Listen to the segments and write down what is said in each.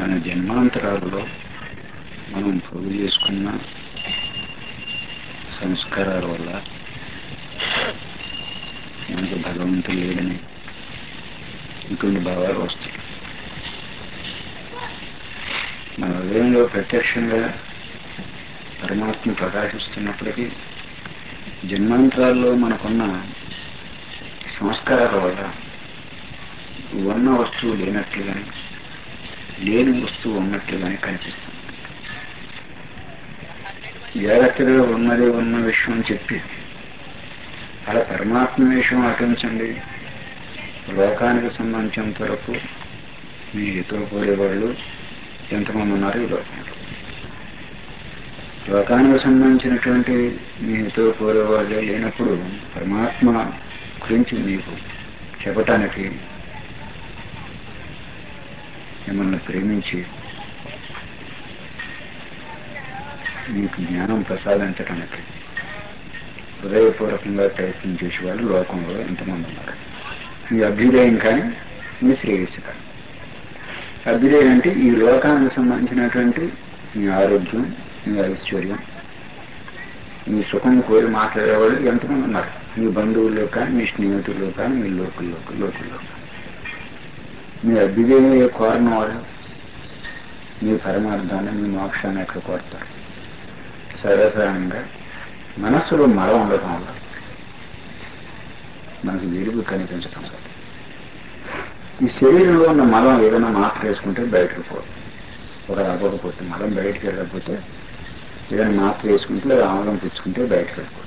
మన జన్మాంతరాల్లో మనం పోగు చేసుకున్న సంస్కారాల వల్ల మనకు భగవంతుడు లేడని ఇటువంటి భావాలు వస్తాయి మన హృదయంలో ప్రత్యక్షంగా పరమాత్మ ప్రకాశిస్తున్నప్పటికీ జన్మాంతరాల్లో మనకున్న సంస్కారాల వల్ల ఉన్న వస్తువు లేనట్లుగానే లేని వస్తువు ఉన్నట్లుగానే కనిపిస్తుంది జాగ్రత్తగా ఉన్నది ఉన్న విషయం చెప్పి అలా పరమాత్మ విషయం అటుంచండి లోకానికి సంబంధించినంత వరకు మీ హితో కోరేవాళ్ళు ఎంతమంది ఉన్నారు ఈ లోకంలో లోకానికి సంబంధించినటువంటి మీ హితో కోరేవాళ్ళే లేనప్పుడు పరమాత్మ గురించి మీకు చెప్పటానికి మిమ్మల్ని ప్రేమించి మీకు జ్ఞానం ప్రసాదించడానికి హృదయపూర్వకంగా ప్రయత్నం చేసేవాళ్ళు లోకంలో ఎంతమంది ఉన్నారు మీ అభ్యుదయం కానీ మీ శ్రేయస్సు కానీ అభ్యుదయం అంటే ఈ లోకానికి సంబంధించినటువంటి మీ ఆరోగ్యం మీ ఐశ్వర్యం మీ సుఖం కోరి మాట్లాడేవాళ్ళు ఎంతమంది ఉన్నారు మీ బంధువుల్లో కానీ మీ స్నేహితుల్లో కానీ మీ లోకుల్లో లోకుల్లో మీ అభ్యుదయం కోరిన వాళ్ళు మీ పరమార్థాన్ని మీ మోక్షాన్ని ఎక్కడ కోరుతారు సర్వసాధారణంగా మనస్సులో మలం ఉండటం వల్ల మనకు వెలుగు కనిపించటం లేదు ఈ శరీరంలో ఉన్న మలం ఏదైనా మాత్ర వేసుకుంటే బయటకు పోదు ఒక అవ్వకపోతే మలం బయటకు వెళ్ళకపోతే ఏదైనా మాత్ర వేసుకుంటే లేదా ఆమలం పుచ్చుకుంటే బయటకు వెళ్ళిపోదు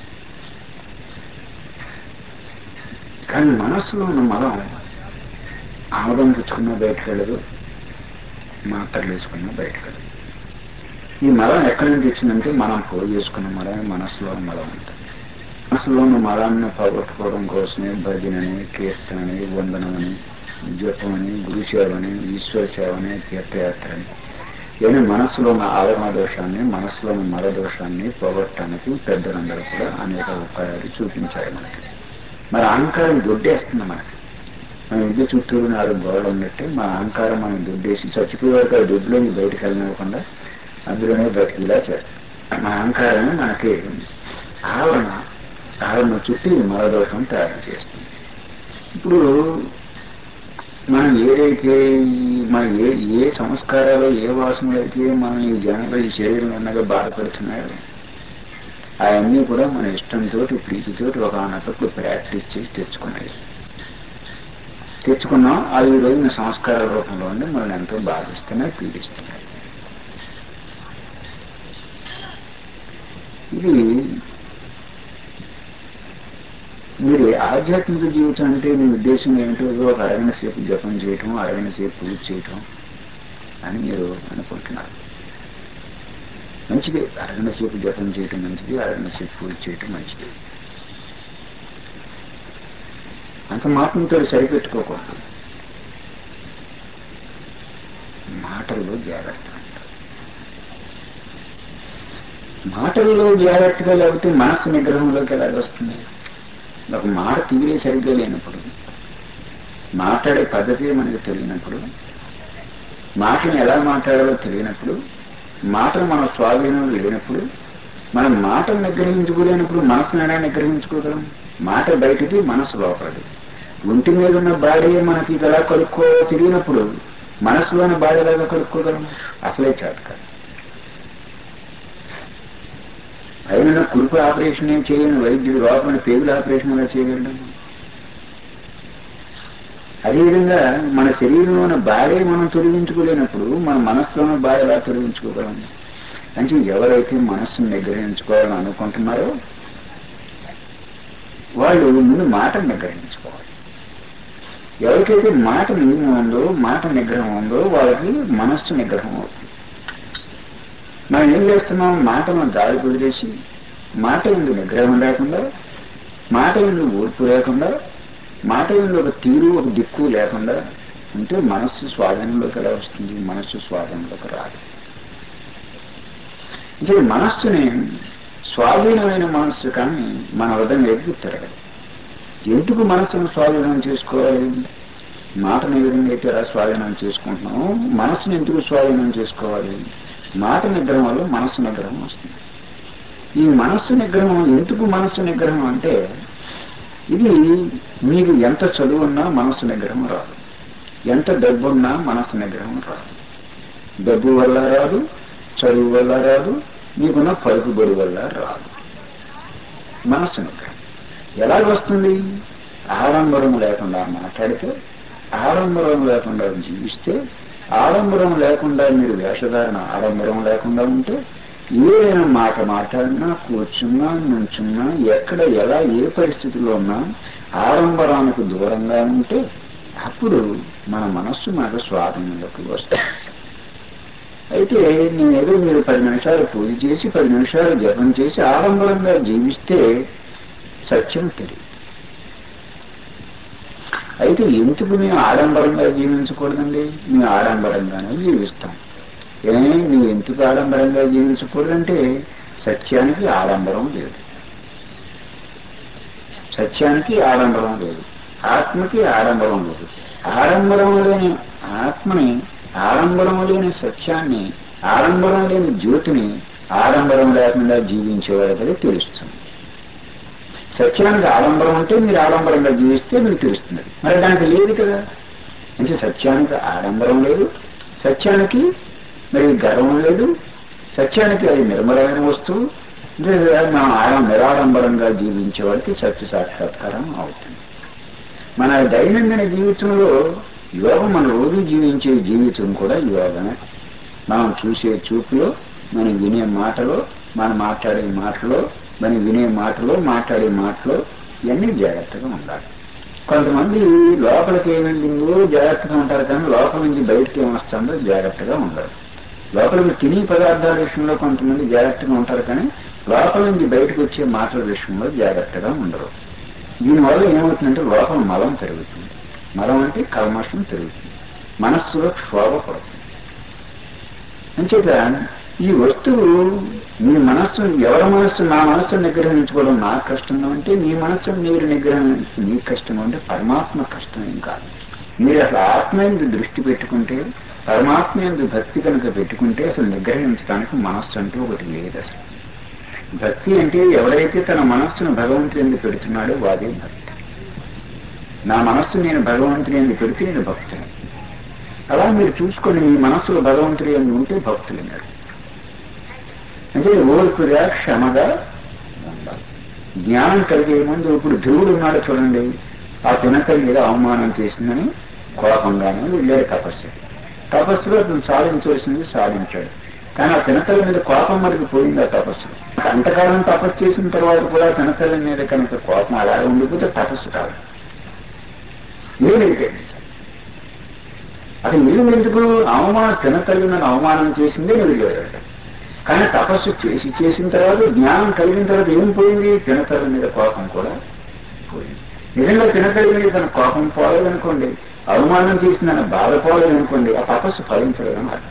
కానీ మనస్సులో ఉన్న మలం ఆమదం పుచ్చుకున్నా బయటకు వెళ్ళదు మాత్రలు వేసుకున్నా బయటకు వెళ్ళదు ఈ మలం ఎక్కడి నుంచి వచ్చిందంటే మనం పోగు చేసుకున్న మలం మనస్సులో మలం ఉంటుంది మనసులో ఉన్న మలాన్ని పోగొట్టుకోవడం కోసమే భజనని కీర్తనని వందనమని జపమని గురుసేవని ఈశ్వర సేవని తీర్థయాత్రని ఇవన్నీ మనస్సులో ఉన్న ఆవరణ దోషాన్ని మనస్సులో ఉన్న మల దోషాన్ని పోగొట్టడానికి పెద్దలందరూ కూడా అనేక ఉపాయాలు చూపించారు మనకి మరి అహంకారం దొడ్డేస్తుంది మనకి మన ఇంటి చుట్టూరు నాలుగు గోడలు ఉన్నట్టే మన అహంకారం మనం దొడ్డేసి చచ్చిపోయేవారు దొడ్లోకి బయటకు వెళ్ళనివ్వకుండా అందులోనే బతికిలా చేస్తాం మన అహంకారం మనకి ఆవరణ ఆవరణ చుట్టూ మరదోషం తయారు చేస్తుంది ఇప్పుడు మనం ఏదైతే మన ఏ ఏ సంస్కారాలు ఏ వాసనలు అయితే మనం ఈ జనంలో ఈ శరీరం ఉన్నగా బాధపడుతున్నాయో అవన్నీ కూడా మన ఇష్టంతో ప్రీతితో ఒక అన్నప్పుడు ప్రాక్టీస్ చేసి తెచ్చుకున్నాయి తెచ్చుకున్నాం అవి ఈ రోజున సంస్కార రూపంలో ఉండి మనల్ని ఎంతో బాధిస్తున్నాయి పీడిస్తున్నాయి ఇది మీరు ఆధ్యాత్మిక జీవితం అంటే మీ ఉద్దేశం ఏమిటో ఒక అరగణ సేపు జపం చేయటం అరగణ సేపు పూజ చేయటం అని మీరు అనుకుంటున్నారు మంచిది అరగణ సేపు జపం చేయటం మంచిది అరగణ సేపు పూజ చేయటం మంచిది అంత మాటలతో సరిపెట్టుకోకూడదు మాటల్లో జాగ్రత్త మాటల్లో జాగ్రత్తగా లేకపోతే మనస్సు నిగ్రహంలోకి ఎలా వస్తుంది ఒక మాట తీరే సరిగ్గా లేనప్పుడు మాట్లాడే పద్ధతి మనకు తెలియనప్పుడు మాటను ఎలా మాట్లాడాలో తెలియనప్పుడు మాటలు మన స్వాధీనం లేనప్పుడు మనం మాటను నిగ్రహించుకోలేనప్పుడు మనసును ఎలా నిగ్రహించుకోగలం మాట బయటిది మనసు లోపలిది ఒంటి మీద ఉన్న బాడీ మనకి ఎలా కలుపుకోవాలో తెలియనప్పుడు మనసులోని బాడీ ఎలాగా కలుపుకోగలం అసలే చేత కాదు అయినా కురుపు ఆపరేషన్ ఏం చేయని వైద్యుడు లోపల పేగుల ఆపరేషన్ ఎలా చేయగలడు అదేవిధంగా మన శరీరంలో ఉన్న బాధే మనం తొలగించుకోలేనప్పుడు మన మనస్సులోని బాధ ఎలా తొలగించుకోగలం అంటే ఎవరైతే మనస్సును నిగ్రహించుకోవాలని అనుకుంటున్నారో వాళ్ళు ముందు మాటను నిగ్రహించుకోవాలి ఎవరికైతే మాట నియమం ఉందో మాట నిగ్రహం ఉందో వాళ్ళకి మనస్సు నిగ్రహం అవుతుంది మనం ఏం చేస్తున్నాం మాటను దారి వదిలేసి మాట ఎందు నిగ్రహం లేకుండా మాట ఎందు ఓర్పు లేకుండా మాట ఎందు ఒక తీరు ఒక దిక్కు లేకుండా ఉంటే మనస్సు స్వాధీనంలోకి ఎలా వస్తుంది మనస్సు స్వాధీనంలోకి రాదు అంటే మనస్సుని స్వాధీనమైన మనస్సు కానీ మన హృదయం ఎదుగు తిరగదు ఎందుకు మనస్సును స్వాధీనం చేసుకోవాలి మాటను ఏ విధంగా అయితే ఎలా స్వాధీనం చేసుకుంటున్నామో మనసుని ఎందుకు స్వాధీనం చేసుకోవాలి మాట నిగ్రహం వల్ల మనసు నిగ్రహం వస్తుంది ఈ మనస్సు నిగ్రహం ఎందుకు మనస్సు నిగ్రహం అంటే ఇది మీకు ఎంత చదువున్నా మనస్సు నిగ్రహం రాదు ఎంత డబ్బున్నా మనస్సు నిగ్రహం రాదు డబ్బు వల్ల రాదు చదువు వల్ల రాదు నీకున్న పలుకుబడి వల్ల రాదు మనస్సు నిగ్రహం ఎలాగొస్తుంది ఆడంబరం లేకుండా మాట్లాడితే ఆడంబరం లేకుండా జీవిస్తే ఆడంబరం లేకుండా మీరు వేషధారణ ఆడంబరం లేకుండా ఉంటే ఏదైనా మాట మాట్లాడినా కూర్చున్నా నుంచున్నా ఎక్కడ ఎలా ఏ పరిస్థితిలో ఉన్నా ఆడంబరానికి దూరంగా ఉంటే అప్పుడు మన మనస్సు మనకు స్వాధీనంలోకి వస్తుంది అయితే నేనేదో మీరు పది నిమిషాలు పూజ చేసి పది నిమిషాలు జపం చేసి ఆడంబరంగా జీవిస్తే సత్యం తెలియదు అయితే ఎందుకు మేము ఆడంబరంగా జీవించకూడదండి మేము ఆడంబరంగానే జీవిస్తాం ఏ నువ్వు ఎందుకు ఆడంబరంగా జీవించకూడదంటే సత్యానికి ఆడంబరం లేదు సత్యానికి ఆడంబరం లేదు ఆత్మకి ఆడంబరం లేదు ఆడంబరం లేని ఆత్మని ఆడంబరం లేని సత్యాన్ని ఆడంబరం లేని జ్యోతిని ఆడంబరం లేకుండా జీవించేవాడికి తెలుస్తుంది సత్యానికి ఆడంబరం అంటే మీరు ఆడంబరంగా జీవిస్తే మీకు తెలుస్తుంది మరి దానికి లేదు కదా అంటే సత్యానికి ఆడంబరం లేదు సత్యానికి మరి గర్వం లేదు సత్యానికి అది నిర్మలమైన వస్తువు లేదా మనం ఆడ నిరాడంబరంగా జీవించేవాడికి సత్య సాక్షాత్కారం అవుతుంది మన దైనందిన జీవితంలో యోగం మన రోజు జీవించే జీవితం కూడా యోగమే మనం చూసే చూపులో మనం వినే మాటలో మనం మాట్లాడే మాటలో మనం వినే మాటలో మాట్లాడే మాటలో ఇవన్నీ జాగ్రత్తగా ఉండాలి కొంతమంది లోపలికి ఏమైందో జాగ్రత్తగా ఉంటారు కానీ లోపల నుంచి బయటకి ఏమొస్తుందో జాగ్రత్తగా ఉండాలి లోపలికి తినే పదార్థాల విషయంలో కొంతమంది జాగ్రత్తగా ఉంటారు కానీ లోపల నుంచి బయటకు వచ్చే మాటల విషయంలో జాగ్రత్తగా ఉండరు దీనివల్ల ఏమవుతుందంటే లోపల మలం పెరుగుతుంది మలం అంటే కల్మషం పెరుగుతుంది మనస్సులో క్షోభ పడుతుంది అంచేత ఈ వస్తువు మీ మనస్సు ఎవరి మనస్సు నా మనస్సును నిగ్రహించుకోవడం నాకు కష్టంగా అంటే మీ మనస్సును మీరు నిగ్రహం మీకు కష్టంగా అంటే పరమాత్మ కష్టం ఏం కాదు మీరు అసలు ఆత్మ ఎందు దృష్టి పెట్టుకుంటే పరమాత్మ ఎందు భక్తి కనుక పెట్టుకుంటే అసలు నిగ్రహించడానికి మనస్సు అంటూ ఒకటి లేదు అసలు భక్తి అంటే ఎవరైతే తన మనస్సును భగవంతుని ఎందు పెడుతున్నాడో వాదే భక్తి నా మనస్సు నేను భగవంతుని ఎందు పెడితే నేను భక్తుని అలా మీరు చూసుకొని మీ మనస్సులో భగవంతుడి ఎందు ఉంటే భక్తులు అన్నారు అంటే ఓర్పుగా క్షమగా ఉండాలి జ్ఞానం కలిగే ముందు ఇప్పుడు ధ్రువుడు ఉన్నాడు చూడండి ఆ పినకల మీద అవమానం చేసిందని కోపంగానే వెళ్ళాడు తపస్సు తపస్సులో అతను సాధించవలసింది సాధించాడు కానీ ఆ పినకల మీద కోపం మనకి పోయింది ఆ తపస్సు అంతకాలం తపస్సు చేసిన తర్వాత కూడా పినకల మీద కనుక కోపం అలాగే ఉండిపోతే తపస్సు కాదు ఏదైతే అది మీరు ఎందుకు అవమానం పినకల్లి నన్ను అవమానం చేసిందే వెళ్ళాడు కానీ తపస్సు చేసి చేసిన తర్వాత జ్ఞానం కలిగిన తర్వాత ఏం పోయింది పినకల మీద కోపం కూడా పోయింది నిజంగా పినకలి మీద తన కోపం పోలేదనుకోండి అవమానం చేసిందని బాధపోలేదనుకోండి ఆ తపస్సు ఫలించలేదని అర్థం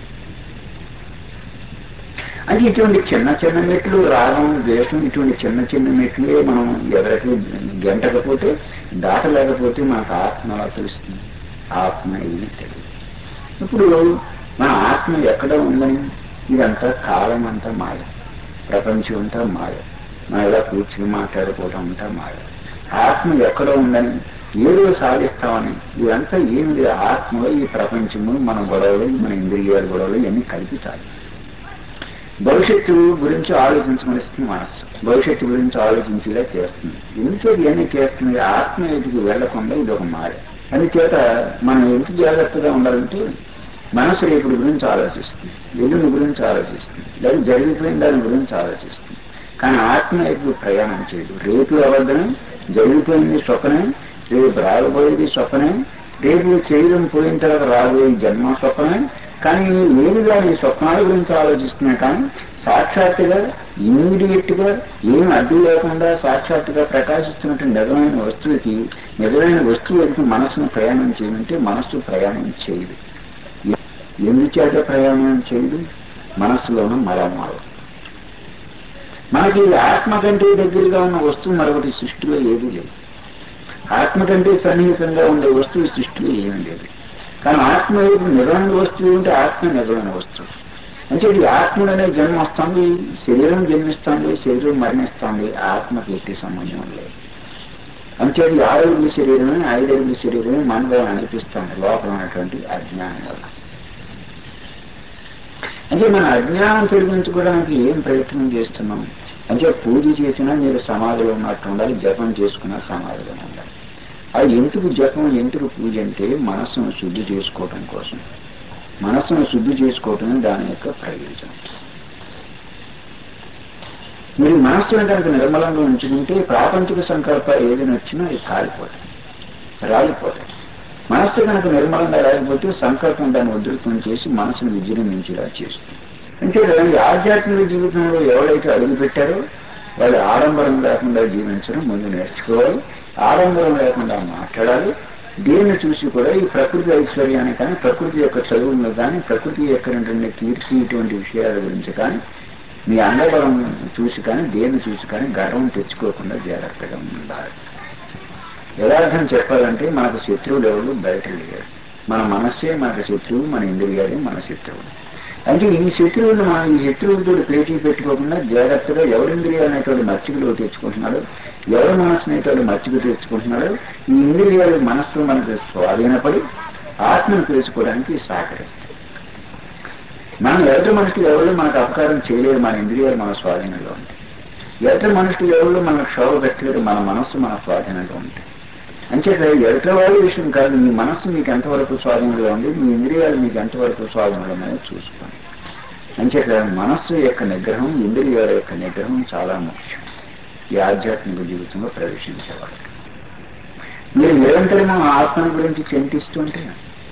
అంటే ఇటువంటి చిన్న చిన్న మెట్లు రాగం ద్వేషం ఇటువంటి చిన్న చిన్న మెట్లే మనం ఎవరికి గంటకపోతే దాటలేకపోతే మనకు ఆత్మ ఎలా తెలుస్తుంది ఆత్మ ఏమి తెలియదు ఇప్పుడు మన ఆత్మ ఎక్కడ ఉందని ఇదంతా కాలం అంతా మాయ ప్రపంచం అంతా మాయ మనం ఇలా కూర్చుని మాట్లాడుకోవడం అంతా మాయ ఆత్మ ఎక్కడ ఉందని ఏదో సాధిస్తామని ఇదంతా ఏమి ఆత్మలో ఈ ప్రపంచము మన గొడవలు మన ఇంద్రియాల గొడవలు ఇవన్నీ కల్పితాలు భవిష్యత్తు గురించి ఆలోచించమనిస్తుంది మనస్సు భవిష్యత్తు గురించి ఆలోచించేలా చేస్తుంది ఎందుచేత ఇవన్నీ చేస్తుంది ఆత్మ ఎదుగు వెళ్లకుండా ఇది ఒక మాయ అందుచేత మనం ఎంత జాగ్రత్తగా ఉండాలంటే మనసు రేపుడి గురించి ఆలోచిస్తుంది ఎల్లుని గురించి ఆలోచిస్తుంది లేదా జరిగిపోయిన దాని గురించి ఆలోచిస్తుంది కానీ ఆత్మ ఎదుగు ప్రయాణం చేయదు రేపు అబద్ధమే జరిగిపోయింది స్వప్నే రేపు రాబోయేది స్వప్నే రేపు చేయడం పోయిన తర్వాత రాబోయే జన్మ స్వప్నే కానీ ఏదిగా నీ స్వప్నాల గురించి ఆలోచిస్తున్నా కానీ సాక్షాత్తుగా ఇమ్మీడియట్ గా ఏం అడ్డు లేకుండా సాక్షాత్తుగా ప్రకాశిస్తున్నటువంటి నిజమైన వస్తువుకి నిజమైన వస్తువు ఎదుగు మనసును ప్రయాణం చేయమంటే మనస్సు ప్రయాణం చేయదు ఎందుచేత ప్రయాణం చేయదు మనస్సులోనూ మలమాలు మనకి ఆత్మ కంటే దగ్గరగా ఉన్న వస్తువు మరొకటి సృష్టిలో ఏది లేదు ఆత్మ కంటే సన్నిహితంగా ఉండే వస్తువు సృష్టిలో ఏమీ లేదు కానీ ఆత్మ వైపు నిజమైన వస్తువు ఉంటే ఆత్మ నిజమైన వస్తువు అంటే ఈ ఆత్మలోనే జన్మ వస్తుంది శరీరం జన్మిస్తుంది శరీరం మరణిస్తుంది ఆత్మకి ఎట్టి సంబంధం లేదు అంటే ఈ ఆరోగ్య శరీరమే ఐదరుగుల శరీరమే మనలో అనిపిస్తుంది లోపల ఉన్నటువంటి అజ్ఞానం వల్ల అంటే మన అజ్ఞానం తొలగించుకోవడానికి ఏం ప్రయత్నం చేస్తున్నాం అంటే పూజ చేసినా మీరు సమాధిలో ఉన్నట్టు ఉండాలి జపం చేసుకున్నా సమాధిలో ఉండాలి అది ఎందుకు జపం ఎందుకు పూజ అంటే మనస్సును శుద్ధి చేసుకోవటం కోసం మనస్సును శుద్ధి చేసుకోవటమే దాని యొక్క ప్రయోజనం మీరు మనస్సును కనుక నిర్మలంగా ఉంచుకుంటే ప్రాపంచిక సంకల్పాలు ఏదైనా వచ్చినా అది కాలిపోతాయి రాలిపోతాయి మనస్సు కనుక నిర్మలంగా రాకపోతే సంకల్పం దాన్ని ఉధృతం చేసి మనసును విజృంభించేలా చేస్తుంది అంటే ఈ ఆధ్యాత్మిక జీవితంలో ఎవరైతే అడుగు పెట్టారో వాళ్ళు ఆడంబరం లేకుండా జీవించడం ముందు నేర్చుకోవాలి ఆడంబరం లేకుండా మాట్లాడాలి దేన్ని చూసి కూడా ఈ ప్రకృతి ఐశ్వర్యాన్ని కానీ ప్రకృతి యొక్క చదువులను కానీ ప్రకృతి యొక్క రెండు కీర్తి ఇటువంటి విషయాల గురించి కానీ మీ అంగబలం చూసి కానీ దేన్ని చూసి కానీ గర్వం తెచ్చుకోకుండా జాగ్రత్తగా ఉండాలి యథార్థం చెప్పాలంటే మనకు శత్రువులు ఎవరు బయట లేరు మన మనస్సే మనకు శత్రువు మన ఇంద్రియాలే మన శత్రువు అంటే ఈ శత్రువులు మన ఈ శత్రువులతో పేటీ పెట్టుకోకుండా జాగ్రత్తగా ఎవరింద్రియాలు అనేటువంటి మచ్చికలో తెచ్చుకుంటున్నాడు ఎవరి మనస్సు అనేటువంటి మచ్చిక తెచ్చుకుంటున్నాడు ఈ ఇంద్రియాలు మనస్సు మనకు స్వాధీనపడి ఆత్మను తెలుసుకోవడానికి సహకరిస్తాయి మనం ఎదుటి మనుషులు ఎవరు మనకు అపకారం చేయలేరు మన ఇంద్రియాలు మన స్వాధీనంలో ఉంటాయి ఎదుటి మనుషులు ఎవరు మనకు క్షోభ పెట్టలేరు మన మనస్సు మన స్వాధీనంలో ఉంటాయి అంచేత ఎదుటి వాళ్ళ విషయం కాదు మీ మనస్సు మీకు ఎంతవరకు స్వాధీనంలో ఉంది మీ ఇంద్రియాలు మీకు ఎంతవరకు స్వాధీనంలో ఉన్నాయో చూసుకోండి అంచేత మనస్సు యొక్క నిగ్రహం ఇంద్రియాల యొక్క నిగ్రహం చాలా ముఖ్యం ఈ ఆధ్యాత్మిక జీవితంలో ప్రవేశించేవాడు మీరు నిరంతరము ఆత్మ గురించి చింతిస్తుంటే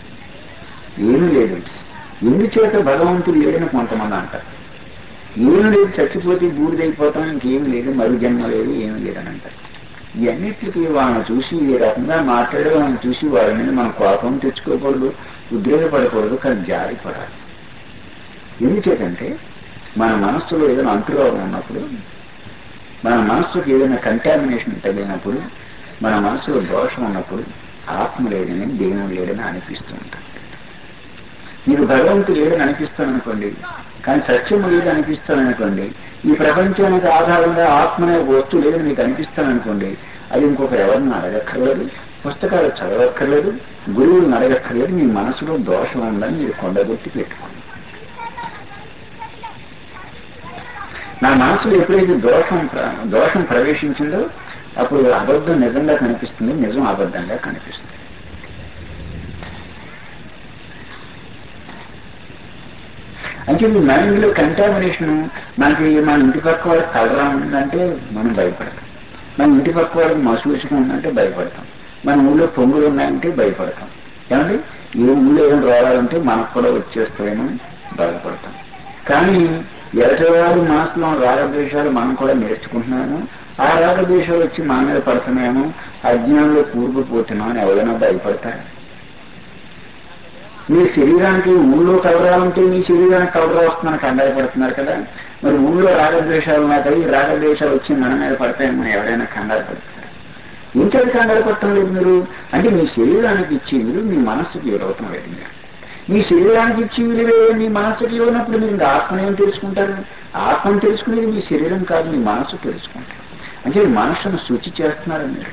ఏమీ లేదు ఎందుచేత భగవంతుడు లేడని కొంతమంది అంటారు ఏమీ లేదు చచ్చిపోతే బూడిదైపోతాం ఇంకేమీ లేదు మరు జన్మ లేదు ఏమీ లేదని అంటారు ఇవన్నిటికీ వాళ్ళని చూసి ఈ రకంగా మాట్లాడే వాళ్ళని చూసి వాళ్ళ మీద మనం కోపం తెచ్చుకోకూడదు ఉద్రేకపడకూడదు కానీ జారిపడాలి ఎందుచేతంటే మన మనస్సులో ఏదైనా అంటురోగం ఉన్నప్పుడు మన మనస్సుకి ఏదైనా కంటామినేషన్ తగిలినప్పుడు మన మనసులో దోషం ఉన్నప్పుడు ఆత్మ లేదని దేవుడు లేదని అనిపిస్తూ ఉంటాం మీకు భగవంతుడు లేదని అనిపిస్తాను అనుకోండి కానీ సత్యము లేదని అనిపిస్తాను అనుకోండి ఈ ప్రపంచానికి ఆధారంగా ఆత్మ అనే వస్తువు లేదని మీకు అనిపిస్తాను అనుకోండి అది ఇంకొకరు ఎవరిని అడగక్కర్లేదు పుస్తకాలు చదవక్కర్లేదు గురువులను అడగక్కర్లేదు మీ మనసులో దోషం ఉందని మీరు కొండగొట్టి పెట్టుకోండి నా మనసులో ఎప్పుడైతే దోషం ప్ర- దోషం ప్రవేశించిందో అప్పుడు అబద్ధం నిజంగా కనిపిస్తుంది నిజం అబద్ధంగా కనిపిస్తుంది అంటే ఈ మైండ్లో కంటామినేషన్ మనకి మన ఇంటి పక్క వాళ్ళకి కలరా ఉందంటే మనం భయపడతాం మన ఇంటి పక్క వాళ్ళకి మసూసుగా ఉందంటే భయపడతాం మన ఊళ్ళో పొంగులు ఉన్నాయంటే భయపడతాం ఏమండి ఏ ఊళ్ళో ఏం రావాలంటే మనకు కూడా వచ్చేస్తాయేమో బాధపడతాం కానీ ఎదటివారి మనసులో రాగద్వేషాలు మనం కూడా నేర్చుకుంటున్నాము ఆ రాగద్వేషాలు వచ్చి మన మీద పడుతున్నాయేమో అజ్ఞానంలో కూరుకుపోతున్నాం అని ఎవరైనా భయపడతారు మీ శరీరానికి ఊళ్ళో కలరాలంటే మీ శరీరానికి కలరా వస్తుందని కంగారు పడుతున్నారు కదా మరి ఊళ్ళో రాగద్వేషాలు ఉన్నాయి కదా ఈ రాగద్వేషాలు వచ్చి మన మీద పడతాయని మనం ఎవరైనా కంగారు పడుతున్నారు ఏం చేతి కంగారు పడటం లేదు మీరు అంటే మీ శరీరానికి ఇచ్చే విలువ మీ మనస్సుకి ఇవ్వటం లేదు మీరు మీ శరీరానికి ఇచ్చే విలువే మీ మనస్సుకి ఇవ్వనప్పుడు మీరు ఇంకా ఆత్మను ఏం తెలుసుకుంటారు ఆత్మను తెలుసుకునేది మీ శరీరం కాదు మీ మనస్సు తెలుసుకుంటారు అంటే మీ మనస్సును శుచి చేస్తున్నారు మీరు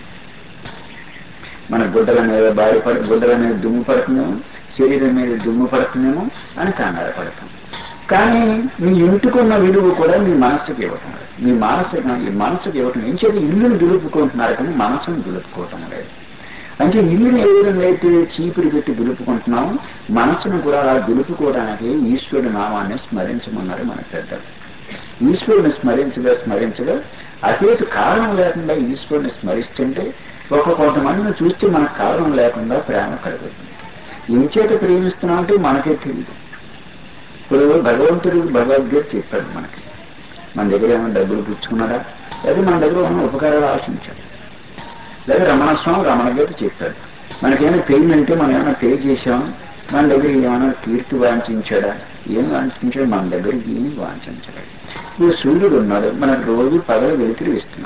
మన గుడ్డల మీద బారి పడ గుడ్డల మీద దుమ్ము పడుతుందేమో శరీరం మీద దుమ్ము పడుతుందేమో అని కంగారు పడతాం కానీ మీ ఇంటికున్న విలువ కూడా మీ మనస్సుకి ఇవ్వటం లేదు మీ మనసు మీ మనసుకి ఇవ్వటం ఏం చేతి ఇల్లుని దులుపుకుంటున్నారు కానీ మనసును దులుపుకోవటం లేదు అంటే ఇల్లుని ఏ విధంగా అయితే చీపురు పెట్టి దులుపుకుంటున్నామో మనసును కూడా అలా దులుపుకోవడానికి ఈశ్వరుడి నామాన్ని స్మరించమన్నారు మన పెద్దలు ఈశ్వరుని స్మరించగా స్మరించగా అతేతు కారణం లేకుండా ఈశ్వరుని స్మరిస్తుంటే ఒక కొంతమందిని చూస్తే మనకు కారణం లేకుండా ప్రేమ కలుగుతుంది ఇంచేత ప్రేమిస్తున్నాం అంటే మనకే తెలియదు ఇప్పుడు భగవంతుడు భగవద్గీత చెప్పాడు మనకి మన దగ్గర ఏమైనా డబ్బులు పుచ్చుకున్నాడా లేదా మన దగ్గర ఏమైనా ఉపకారాలు ఆశించాడు లేదా రమణస్వామి రమణగీత చెప్పాడు మనకేమైనా పేమెంట్ మనం ఏమైనా పే చేసాం మన దగ్గర ఏమైనా కీర్తి వాంఛించాడా ఏం వాంఛించాడు మన దగ్గర ఏమి వాంఛించలేదు ఇప్పుడు సూర్యుడు ఉన్నాడు మనకు రోజు పగలు వెలుతురు ఇస్తున్నాడు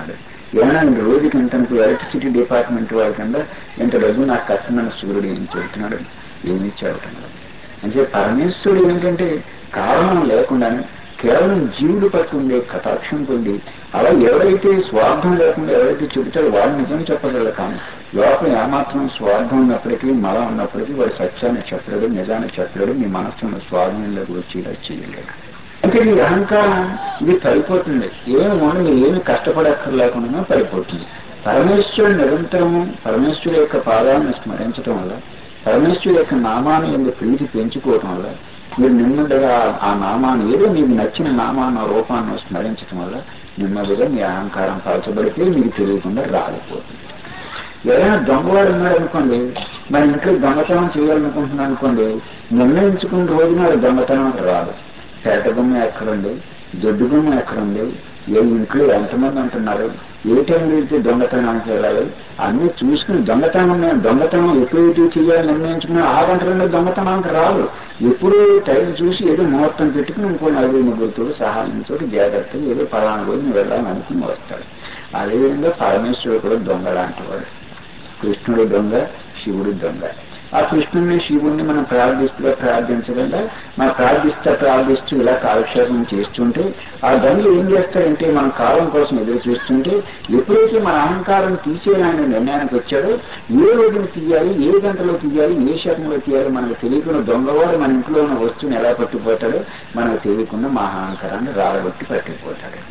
ఏమైనా ఇంత రోజుకి ఇంత ఎలక్ట్రిసిటీ డిపార్ట్మెంట్ వాళ్ళ కింద ఇంత డబ్బు నాకు కట్టమని సూర్యుడు ఏం చెబుతున్నాడు ఏమీ చెప్పటం లేదు అంటే పరమేశ్వరుడు ఏంటంటే కారణం లేకుండానే కేవలం జీవుడు పట్ల ఉండే కటాక్షం పొంది అలా ఎవరైతే స్వార్థం లేకుండా ఎవరైతే చెబుతాడో వాడు నిజం చెప్పగలరు కానీ లోపల ఏమాత్రం స్వార్థం ఉన్నప్పటికీ మలం ఉన్నప్పటికీ వాడు సత్యాన్ని చెప్పలేడు నిజాన్ని చెప్పలేడు మీ మనస్సును స్వాధీనంలోకి వచ్చేలా చేయలేడు అంటే మీ అహంకారం ఇది పడిపోతుంది ఏమి ఉండదు ఏమి కష్టపడక్కర్లేకుండా పడిపోతుంది పరమేశ్వరుడు నిరంతరము పరమేశ్వరుడు యొక్క పాదాలను స్మరించడం వల్ల పరమేశ్వరుడు యొక్క నామాన్ని ఎందుకు ప్రీతి పెంచుకోవటం వల్ల మీరు నెమ్మదిగా ఆ నామాన్ని ఏదో మీకు నచ్చిన నామాన్ని రూపాన్ని స్మరించడం వల్ల నెమ్మదిగా మీ అహంకారం పరచబడితే మీకు తెలియకుండా రాలిపోతుంది ఏదైనా దొంగవాడు ఉన్నాడు అనుకోండి మన ఇంట్లో దొంగతనం చేయాలనుకుంటున్నాను అనుకోండి నిర్ణయించుకున్న రోజున అది దొంగతనం రాదు పేట గుమ్మ ఎక్కడుంది దొడ్డు గుమ్మ ఎక్కడుంది ఏ ఇంట్లో ఎంతమంది ఉంటున్నారు ఏ టైంలో వెళ్తే దొంగతనానికి వెళ్ళాలి అన్ని చూసుకుని దొంగతనం దొంగతనం ఎప్పుడైతే చేయాలని నిర్ణయించుకున్నా ఆ గంటలలో దొంగతనానికి రాదు ఎప్పుడు టైం చూసి ఏదో ముహూర్తం పెట్టుకుని ఇంకో నలుగురు ముగ్గురుతో సహాయంతో జాగ్రత్తగా ఏదో పలానా రోజున వెళ్ళాలని అనుకుని వస్తాడు అదేవిధంగా పరమేశ్వరుడు కూడా దొంగ లాంటి వాడు కృష్ణుడు దొంగ శివుడు దొంగ ఆ కృష్ణుడిని శివుడిని మనం ప్రార్థిస్తూ ప్రార్థించకుండా మనం ప్రార్థిస్తా ప్రార్థిస్తూ ఇలా కాలక్షేపం చేస్తుంటే ఆ దొంగలు ఏం చేస్తారంటే మన కాలం కోసం ఎదురు చూస్తుంటే ఎప్పుడైతే మన అహంకారం తీసేయాలనే నిర్ణయానికి వచ్చాడో ఏ రోజున తీయాలి ఏ గంటలో తీయాలి ఏ శకంలో తీయాలి మనకు తెలియకుండా దొంగవాడు మన ఇంట్లో ఉన్న వస్తువుని ఎలా పట్టుకుపోతాడో మనకు తెలియకుండా మా అహంకారాన్ని రాలగొట్టి పట్టుకుపోతాడు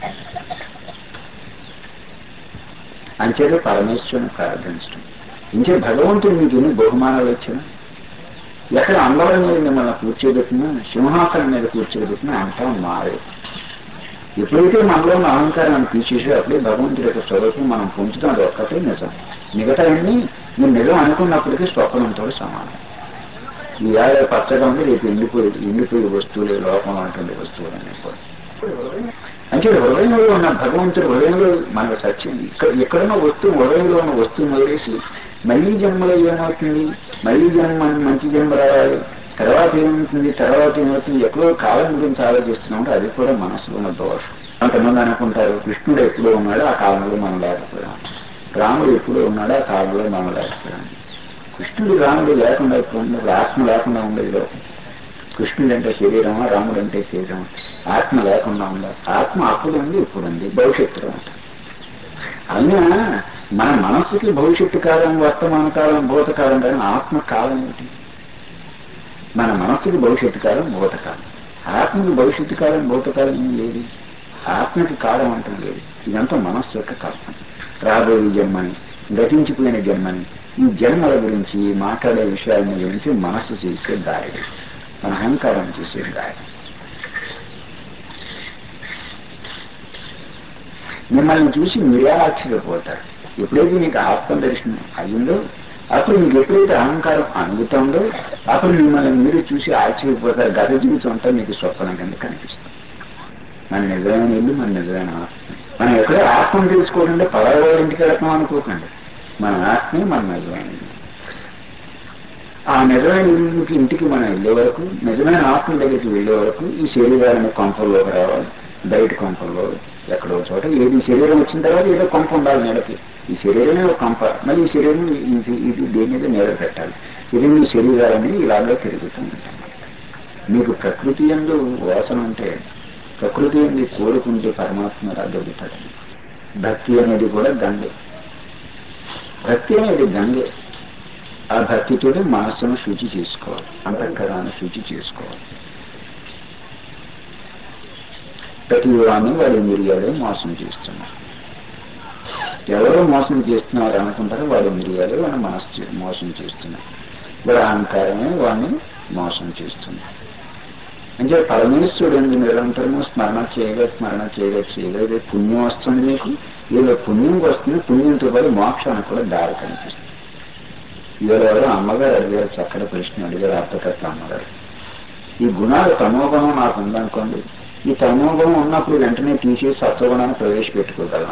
అంచేది పరమేశ్వరుని ప్రార్థించడం ఇంకే భగవంతుడు మీకు ఎన్ని బహుమానాలు ఇచ్చిన ఎక్కడ అందరం మీద మిమ్మల్ని కూర్చోబెట్టినా సింహాసనం మీద కూర్చోబెట్టినా అంతా మారే ఎప్పుడైతే మనలో ఉన్న అహంకారాన్ని తీసేసో అప్పుడే భగవంతుడి యొక్క స్వరూపం మనం పొందుతాం అది ఒక్కటే నిజం మిగతా అన్ని నేను నిజం అనుకున్నప్పటికీ స్వప్నంతో సమానం ఈ ఏడాది పచ్చగా ఉంది రేపు ఎండిపోయి ఎండిపోయే వస్తువులు లోపం అటువంటి వస్తువులు అన్నీ కూడా అంటే హృదయంలో ఉన్న భగవంతుడు హృదయంలో మన సత్యం ఇక్కడ ఎక్కడున్న వస్తువు హృదయంలో ఉన్న వస్తువు వదిలేసి మళ్ళీ జన్మలో ఏమవుతుంది మళ్ళీ జన్మ మంచి జన్మ రావాలి తర్వాత ఏమవుతుంది తర్వాత ఏమవుతుంది ఎక్కడో కాలం గురించి ఆలోచిస్తున్నామంటే అది కూడా మనసులో ఉన్న దోషం కొంతమంది అనుకుంటారు కృష్ణుడు ఎప్పుడో ఉన్నాడు ఆ కాలంలో మనం లేకపోయాం రాముడు ఎప్పుడో ఉన్నాడు ఆ కాలంలో మనం లేకపోయాం కృష్ణుడు రాముడు లేకుండా ఇప్పుడు ఉన్నది ఆత్మ లేకుండా ఉండేది లోకం కృష్ణుడు అంటే శరీరమా రాముడు అంటే శరీరం ఆత్మ లేకుండా ఉందా ఆత్మ అప్పుడు ఉంది ఇప్పుడు ఉంది భవిష్యత్తులో ఉంటుంది అయినా మన మనస్సుకి భవిష్యత్తు కాలం వర్తమాన కాలం భూతకాలం కానీ ఆత్మ కాలం ఏంటి మన మనస్సుకి భవిష్యత్తు కాలం భూతకాలం ఆత్మకి భవిష్యత్తు కాలం భూతకాలం ఏం లేదు ఆత్మకి కాలం అంటం లేదు ఇదంతా మనస్సు యొక్క కల్పన రాబోయే జన్మని గతించిపోయిన జన్మని ఈ జన్మల గురించి మాట్లాడే విషయాల గురించి మనస్సు చేసే దారి మన అహంకారం చేసే దారి మిమ్మల్ని చూసి మీరే ఆశ్చర్యపోతారు ఎప్పుడైతే మీకు ఆత్మ దర్శనం అయిందో అప్పుడు మీకు ఎప్పుడైతే అహంకారం అనుగుతుందో అప్పుడు మిమ్మల్ని మీరు చూసి ఆశ్చర్యపోతారు గత జీవితం అంతా మీకు స్వప్నం కింద కనిపిస్తుంది మన నిజమైన ఇల్లు మన నిజమైన ఆత్మ మనం ఎక్కడో ఆత్మను తెలుసుకోవాలంటే పదహారు ఇంటికి వెళ్తాం అనుకోకండి మన ఆత్మే మన నిజమైన ఇల్లు ఆ నిజమైన ఇల్లుకి ఇంటికి మనం వెళ్ళే వరకు నిజమైన ఆత్మ దగ్గరికి వెళ్ళే వరకు ఈ శరీరాన్ని కొంపల్లోకి రావాలి బయట కొంపల్లో ఎక్కడో చోట ఏది శరీరం వచ్చిన తర్వాత ఏదో కొంప ఉండాలి నెలకి ఈ శరీరమే ఒక కొంప మళ్ళీ ఈ శరీరం ఇది ఇది దేని మీద నేల పెట్టాలి ఇది మీ శరీరాలని ఇలాగే తిరుగుతూ ఉంటాం మీకు ప్రకృతి ఎందు వాసన ఉంటే ప్రకృతి ఎందు కోరుకుంటే పరమాత్మ దొరుకుతాడు భక్తి అనేది కూడా గంగే భక్తి అనేది గంగే ఆ భక్తితో మనస్సును శుచి చేసుకోవాలి అంతఃకరాన్ని శుచి చేసుకోవాలి ప్రతి వాడిని వాడి ఇంద్రియాలే మోసం చేస్తున్నారు ఎవరో మోసం చేస్తున్నారు అనుకుంటారో వాడి ఇంద్రియాలే వాడిని మనస్సు మోసం చేస్తున్నారు వాడి అహంకారమే వాడిని మోసం చేస్తున్నారు అంటే పరమేశ్వరుడు ఎందు నిరంతరము స్మరణ చేయగా స్మరణ చేయగా చేయగా ఏదో పుణ్యం వస్తుంది మీకు ఏదో పుణ్యం వస్తుంది పుణ్యంతో పాటు మోక్షానికి కూడా దారి కనిపిస్తుంది ఎవరెవరో అమ్మగారు అడిగారు చక్కటి ప్రశ్న అడిగారు అర్థకట్ల అమ్మగారు ఈ గుణాలు తమోగుణం నాకు ఉందనుకోండి ఈ తమోగుణం ఉన్నప్పుడు వెంటనే తీసేసి సత్వగుణాన్ని ప్రవేశపెట్టుకోగలనా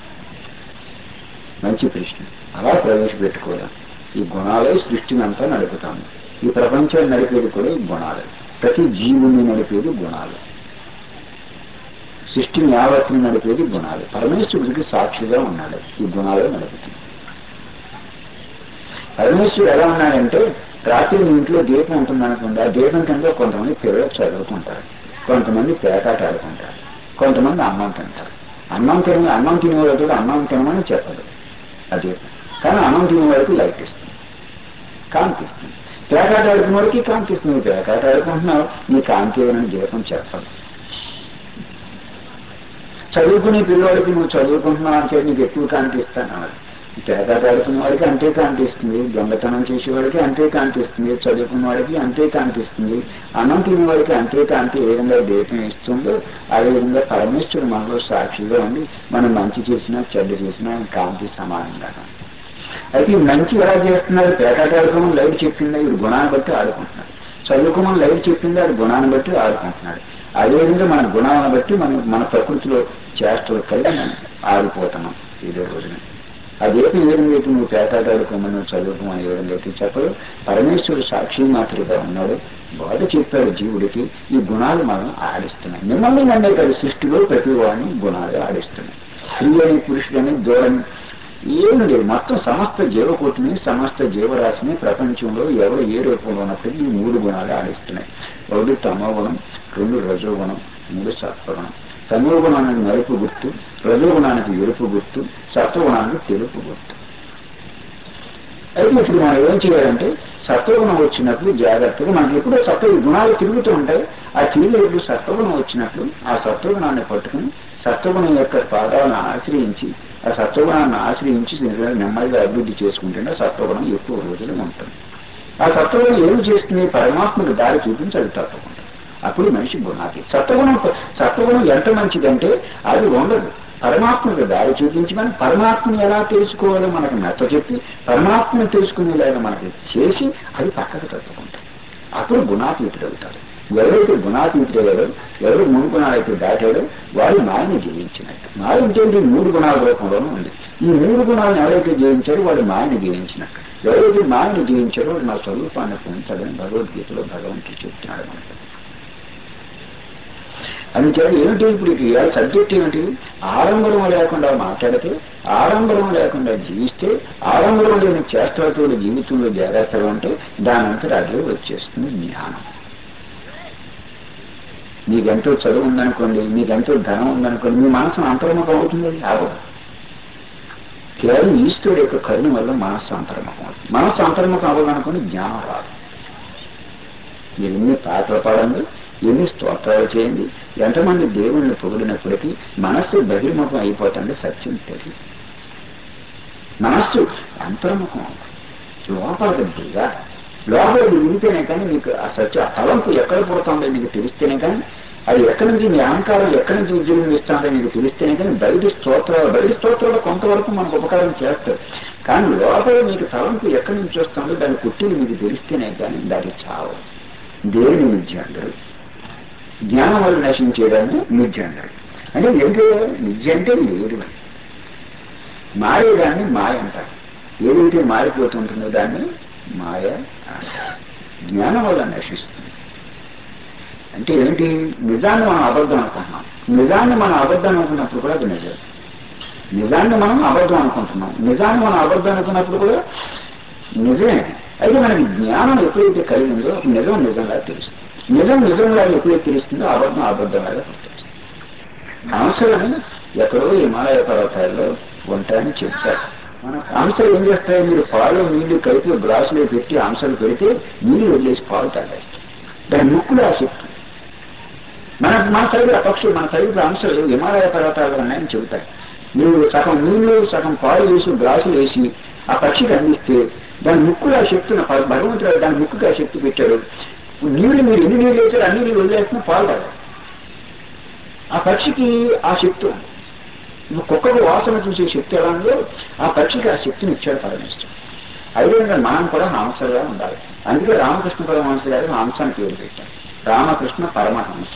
మంచి ప్రశ్న అలా ప్రవేశపెట్టుకోలేం ఈ గుణాలే సృష్టిని అంతా నడుపుతాము ఈ ప్రపంచాన్ని నడిపేది కూడా ఈ గుణాలే ప్రతి జీవుని నడిపేది గుణాలు సృష్టిని యావత్తుని నడిపేది గుణాలు పరమేశ్వరుడికి సాక్షిగా ఉన్నాడు ఈ గుణాలే నడుపుతుంది పరమేశ్వరుడు ఎలా ఉన్నాడంటే రాత్రి మీ ఇంట్లో దీపం ఉంటుంది అనుకోండి ఆ దీపం కింద కొంతమంది పిల్లలు చదువుకుంటారు కొంతమంది పేకాట ఆడుకుంటారు కొంతమంది అన్నం తింటారు అన్నం తిన అన్నం తినేవాడు కూడా అన్నం తినమని చెప్పదు ఆ దీపం కానీ అన్నం తినేవాడికి లైట్ ఇస్తుంది కాంతి ఇస్తుంది పేకాట ఆడుకున్న వాడికి కాంతి ఇస్తుంది పేకాట ఆడుకుంటున్నావు నీ కాంతి ఇవ్వనని దీపం చెప్పదు చదువుకునే పిల్లవాడికి నువ్వు చదువుకుంటున్నావు అంటే నీకు ఎక్కువ కాంతి ఇస్తాను అన్నాడు పేకాట ఆడుకున్న వాడికి అంతే కాంతి ఇస్తుంది దొంగతనం చేసేవాడికి అంతే కాంతి ఇస్తుంది చదువుకున్న వాడికి అంతే కాంతి ఇస్తుంది అన్నం తినేవాడికి అంతే కాంతి ఏ విధంగా దీపం ఇస్తుందో అదే విధంగా పరమేశ్వరుడు మనలో సాక్షిగా ఉండి మనం మంచి చేసినా చెడ్డ చేసినా కాంతి సమానంగా అయితే ఈ మంచి ఎలా చేస్తున్నారు పేకాట ఆడుకోమని లైట్ చెప్పిందా వీడు గుణాన్ని బట్టి ఆడుకుంటున్నాడు చదువుకోమని లైట్ చెప్పిందా అది గుణాన్ని బట్టి ఆడుకుంటున్నాడు అదేవిధంగా మన గుణాలను బట్టి మనం మన ప్రకృతిలో చేష్టలు కలిగి మనం ఆడిపోతున్నాం ఇదే రోజున అదేపి ఏ విధంగా అయితే నువ్వు పేకాట ఆడుకోమని నువ్వు చదువుకోమని ఏ విధంగా అయితే చెప్పడు పరమేశ్వరుడు సాక్షి మాత్రుగా ఉన్నాడు బోధ చెప్పాడు జీవుడికి ఈ గుణాలు మనం ఆడిస్తున్నాయి మిమ్మల్ని నన్నే కాదు సృష్టిలో ప్రతి వాడిని గుణాలు ఆడిస్తున్నాయి స్త్రీ అని పురుషుడని దూరని ఏమి లేదు మొత్తం సమస్త జీవకోటిని సమస్త జీవరాశిని ప్రపంచంలో ఎవరు ఏ రూపంలో ఉన్నప్పటికీ ఈ మూడు గుణాలు ఆడిస్తున్నాయి ఒకటి తమోగుణం రెండు రజోగుణం మూడు సత్వగుణం తమోగుణానికి నలుపు గుర్తు రజోగుణానికి ఎరుపు గుర్తు సత్వగుణానికి తెలుపు గుర్తు అయితే ఇప్పుడు మనం ఏం చేయాలంటే సత్వగుణం వచ్చినప్పుడు జాగ్రత్తగా మనకి ఎప్పుడో సత్వ గుణాలు తిరుగుతూ ఉంటాయి ఆ తిరిగేప్పుడు సత్వగుణం వచ్చినప్పుడు ఆ సత్వగుణాన్ని పట్టుకుని సత్వగుణం యొక్క పాదాలను ఆశ్రయించి ఆ సత్వగుణాన్ని ఆశ్రయించి నెమ్మదిగా అభివృద్ధి చేసుకుంటుంటే సత్వగుణం ఎక్కువ రోజులు ఉంటుంది ఆ సత్వగుణం ఏమి చేస్తుంది పరమాత్మకు దారి చూపించి అది తప్పకుండా అప్పుడు మనిషి గుణాది సత్వగుణం సత్వగుణం ఎంత మంచిదంటే అది ఉండదు పరమాత్మకు దారి చూపించి మనం పరమాత్మను ఎలా తెలుసుకోవాలో మనకు నచ్చ చెప్పి పరమాత్మను తెలుసుకునేలాగా మనకి చేసి అది పక్కకు తప్పుకుంటాం అప్పుడు గుణాతీతుడు అవుతాడు ఎవరైతే గుణాతీతుడయ్యాడో ఎవరు మూడు గుణాలైతే దాటాడో వాడు మాయని జయించినట్టు మాయ అంటే మూడు గుణాల రూపంలోనూ ఉంది ఈ మూడు గుణాలను ఎవరైతే జయించారో వాడు మాయని జయించినట్టు ఎవరైతే మాయని జయించారో వాడు నా స్వరూపాన్ని పొందుతాడని భగవద్గీతలో భగవంతుడు చెప్తున్నాడు మనకు అందుచేత ఏమిటి ఇప్పుడు ఇవాళ సబ్జెక్ట్ ఏమిటి ఆడంబరం లేకుండా మాట్లాడితే ఆడంబరం లేకుండా జీవిస్తే ఆడంబరం లేని చేష్టలతో జీవితంలో జాగ్రత్తగా ఉంటే దానంతట అదే వచ్చేస్తుంది జ్ఞానం మీకెంతో చదువు ఉందనుకోండి మీకెంతో ధనం ఉందనుకోండి మీ మనసు అంతర్ముఖం అవుతుంది అవ్వదు కేవలం ఈశ్వరుడు యొక్క కరుణ వల్ల మనస్సు అంతర్ముఖం అవుతుంది మనస్సు అంతర్ముఖం అవ్వదనుకోండి జ్ఞానం రాదు మీరు ఎన్ని పాటలు పాడండి ఎన్ని స్తోత్రాలు చేయండి ఎంతమంది దేవుణ్ణి పొగిడినప్పటికీ మనస్సు బహిర్ముఖం అయిపోతుంది సత్యం తెలియదు మనస్సు అంతర్ముఖం లోపలికి దిగా లోపలికి దిగితేనే కానీ మీకు ఆ సత్య ఆ తలంపు ఎక్కడ పుడుతుందో మీకు తెలిస్తేనే కానీ అది ఎక్కడి నుంచి మీ అహంకారం ఎక్కడి నుంచి ఉద్యోగం ఇస్తుందో మీకు తెలిస్తేనే కానీ బయట స్తోత్రాలు బయట స్తోత్రాలు కొంతవరకు మనకు ఉపకారం చేస్తారు కానీ లోపల మీకు తలంపు ఎక్కడి నుంచి వస్తుందో దాని పుట్టిని మీకు తెలిస్తేనే కానీ దాని చావు దేవుని మిథ్య అందరు జ్ఞానం వల్ల నశించేదాన్ని మిథ్య అందరు అంటే ఏంటో మిథ్య అంటే లేదు అని మారేదాన్ని మాయ అంటారు ఏదైతే మారిపోతుంటుందో దాన్ని మాయ అంటారు జ్ఞానం వల్ల నశిస్తుంది అంటే ఏంటి నిజాన్ని మనం అబద్ధం అనుకుంటున్నాం నిజాన్ని మనం అబద్ధం అనుకున్నప్పుడు కూడా అది నిజం నిజాన్ని మనం అబద్ధం అనుకుంటున్నాం నిజాన్ని మనం అబద్ధం అనుకున్నప్పుడు కూడా నిజమే అయితే మనకి జ్ఞానం ఎప్పుడైతే కలిగిందో నిజం నిజంగా తెలుస్తుంది నిజం నిజంగా ఎప్పుడైతే తెలుస్తుందో అబద్ధం అబద్ధంలాగా తెలుస్తుంది హంసలను ఎక్కడో హిమాలయ పర్వతాల్లో ఉంటాయని చెప్తారు హంసలు ఏం చేస్తాయి మీరు పాలు నీళ్లు కలిపి గ్లాసులో పెట్టి హంసలు పెడితే నీళ్లు వదిలేసి పాలు తాగేస్తాయి దాని ముక్కులు ఆ శక్తి మన మన సైడ్ ఆ పక్షులు మన సైడ్ అంశాలు హిమాలయ పర్వతాలు ఉన్నాయని చెబుతాయి మీరు సగం నీళ్లు సగం పాలు వేసి గ్లాసులు వేసి ఆ పక్షికి అందిస్తే దాని ముక్కులు ఆ శక్తిని భగవంతుడు దాని ముక్కుకి ఆ శక్తి పెట్టాడు నీళ్లు మీరు ఎన్ని నీళ్ళు వేసారు అన్ని నీళ్ళు వదిలేస్తున్నా పాలు తాగాలి ఆ పక్షికి ఆ శక్తి ఉంది ఇప్పుడు కుక్కకు వాసన చూసే శక్తి ఎలా ఉందో ఆ పక్షికి ఆ శక్తిని ఇచ్చాడు పరమేశ్వరుడు అదేవిధంగా మనం కూడా హంసగా ఉండాలి అందుకే రామకృష్ణ పరమహంస గారు హంసాన్ని పేరు పెట్టారు రామకృష్ణ పరమహంస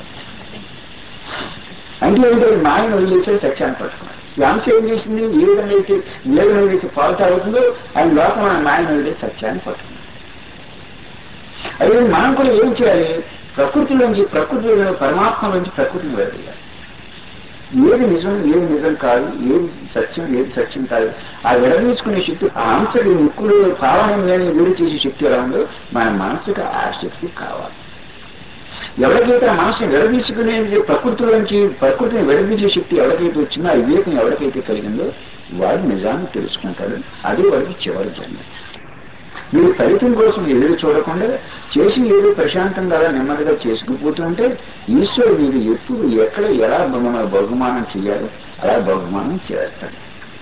అంటే ఏంటో మాయను వదిలేసే సత్యాన్ని పట్టుకున్నాడు ఈ అంశం ఏం చేసింది ఏ విధంగా అయితే వేదన వేసి పాలు తాగుతుందో ఆయన లోకం ఆయన మాయను వదిలేసి సత్యాన్ని పట్టుకున్నాడు అదే మనం కూడా ఏం చేయాలి ప్రకృతిలోంచి ప్రకృతిలో పరమాత్మలోంచి ప్రకృతిని వేయాలి ఏది నిజం ఏది నిజం కాదు ఏది సత్యం ఏది సత్యం కాదు ఆ విడదీసుకునే శక్తి ఆ అంశకి ముక్కులు కావాలని నేను వేరు చేసే శక్తి ఎలా ఉందో మన మనసుకి ఆ శక్తి కావాలి ఎవరికైతే ఆ మనసు విడదీసుకునేది ప్రకృతిలోంచి ప్రకృతిని విడదీసే శక్తి ఎవరికైతే వచ్చిందో ఆ వివేకం ఎవరికైతే కలిగిందో వాడు నిజాన్ని తెలుసుకుంటాడు అది వాడికి చివరి జన్మ మీరు ఫలితం కోసం ఎదురు చూడకుండా చేసి ఏదో ప్రశాంతంగా అలా నెమ్మదిగా చేసుకుపోతూ ఉంటే ఈశ్వరుడు మీకు ఎప్పుడు ఎక్కడ ఎలా మన బహుమానం చేయాలో అలా బహుమానం చేస్తాడు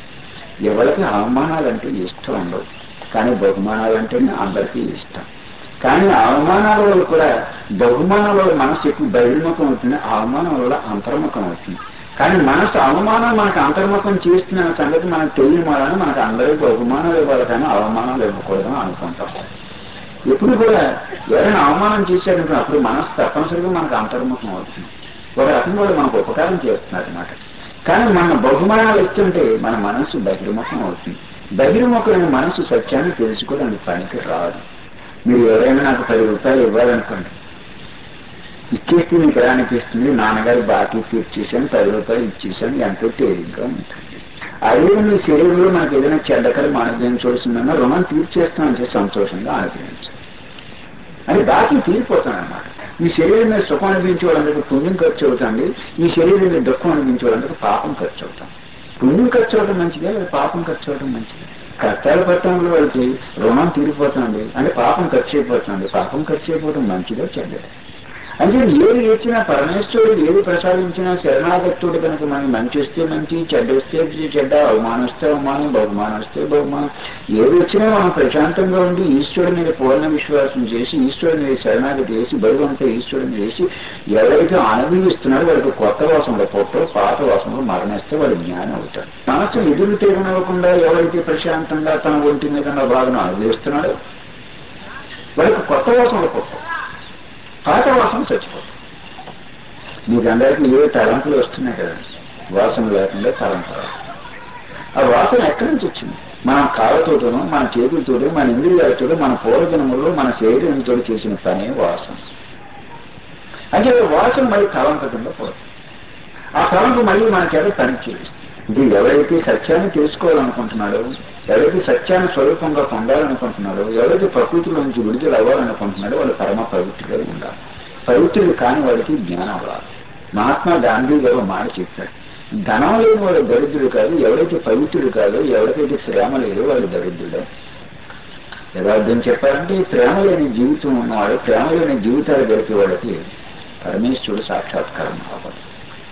ఎవరికి అవమానాలంటే ఇష్టం ఉండవు కానీ బహుమానాలంటేనే అందరికీ ఇష్టం కానీ అవమానాల వల్ల కూడా బహుమానాల వల్ల మనసు ఎక్కువ బహిర్ముఖం అవుతుంది అవమానం వల్ల అంతర్ముఖం అవుతుంది కానీ మనసు అవమానం మనకు అంతర్ముఖం చేస్తున్న సంగతి మనకు తెలియని వలన మనకు అందరూ బహుమానాలు ఇవ్వాలి కానీ అవమానాలు ఇవ్వకూడదు అనుకుంటాం ఎప్పుడు కూడా ఎవరైనా అవమానం చేశారనుకో అప్పుడు మనసు తప్పనిసరిగా మనకు అంతర్ముఖం అవుతుంది ఒక రకంగా వాళ్ళు మనకు ఉపకారం చేస్తున్నారు అన్నమాట కానీ మన బహుమానాలు ఇస్తుంటే మన మనసు బహిర్ముఖం అవుతుంది బహిర్ముఖమైన మనసు సత్యాన్ని తెలుసుకోవడానికి పనికి రాదు మీరు ఎవరైనా నాకు పది రూపాయలు ఇవ్వాలనుకోండి ఇచ్చేస్తే మీకు ఎలా అనిపిస్తుంది నాన్నగారు బాకీ తీర్చేసాను పది రూపాయలు ఇచ్చేసాను ఎంతో తేలిగ్గా ఉంటుంది అదే మీ శరీరంలో మనకు ఏదైనా చెడ్డకరం అనుగ్రహించవలసిందన్నా రుణం తీర్చేస్తామని సంతోషంగా అనుగ్రహించాలి అని బాకీ తీరిపోతాను అనమాట ఈ శరీరం మీద సుఖం అనిపించే వాళ్ళందరికీ పుణ్యం ఖర్చు అవుతుంది ఈ శరీరం మీద దుఃఖం అనిపించే వాళ్ళందరికీ పాపం ఖర్చు అవుతాం పుణ్యం ఖర్చు అవడం మంచిదే లేదా పాపం ఖర్చు అవడం మంచిదే కష్టాల పట్టణంలో వాళ్ళకి రుణం తీరిపోతుంది అంటే పాపం ఖర్చు అయిపోతుంది పాపం ఖర్చు అయిపోవడం మంచిదే చెడ్డదే అంటే ఏది ఇచ్చినా పరమేశ్వరుడు ఏది ప్రసాదించినా శరణాగతుడు కనుక మనం మంచి వస్తే మంచి చెడ్డ వస్తే చెడ్డ అవమానం వస్తే అవమానం బహుమానం వస్తే బహుమానం ఏది వచ్చినా మనం ప్రశాంతంగా ఉండి ఈశ్వరుని మీద పూర్ణ విశ్వాసం చేసి ఈశ్వరుని మీద శరణాగతి చేసి భగవంతుడు ఈశ్వరుని చేసి ఎవరైతే అనుభవిస్తున్నారో వాడికి కొత్త వాసనలో పుట్టో పాత వాసనలో మరణిస్తే వాడు జ్ఞానం అవుతాడు మనసు ఎదురు తిరగనివ్వకుండా ఎవరైతే ప్రశాంతంగా తన ఒంటి మీద ఉన్న భాగం అనుభవిస్తున్నాడో వాడికి కొత్త వాసనలో పుట్టో పాత వాసన చచ్చిపోతుంది మీకు అందరికీ ఏ తలంపులు వస్తున్నాయి కదా వాసన లేకుండా తలంపు రాదు ఆ వాసన ఎక్కడి నుంచి వచ్చింది మన కాళ్ళతోటనో మన చేతులతోటో మన ఇంద్రియాలతోటో మన పూర్వజన్మలో మన శరీరంతో చేసిన పనే వాసన అంటే వాసన మళ్ళీ తలంపు కింద పోతుంది ఆ తలంపు మళ్ళీ మన చేత పని చేస్తుంది ఇది ఎవరైతే సత్యాన్ని తెలుసుకోవాలనుకుంటున్నాడో ఎవరైతే సత్యాన్ని స్వరూపంగా పొందాలనుకుంటున్నాడో ఎవరైతే ప్రకృతిలో నుంచి విడుదల అవ్వాలనుకుంటున్నాడో వాళ్ళు పరమ పవిత్రుగా ఉండాలి పవిత్రులు కాని వాడికి జ్ఞానం రాదు మహాత్మా గాంధీ గారు మాట చెప్పాడు ధనం లేని వాడు దరిద్రుడు కాదు ఎవరైతే పవిత్రుడు కాదో ఎవరికైతే ప్రేమ లేదో వాడు దరిద్రుడే యథార్థం చెప్పాలంటే ప్రేమ లేని జీవితం ఉన్నవాడు ప్రేమ లేని జీవితాలు గడిపే వాడికి పరమేశ్వరుడు సాక్షాత్కారం అవ్వదు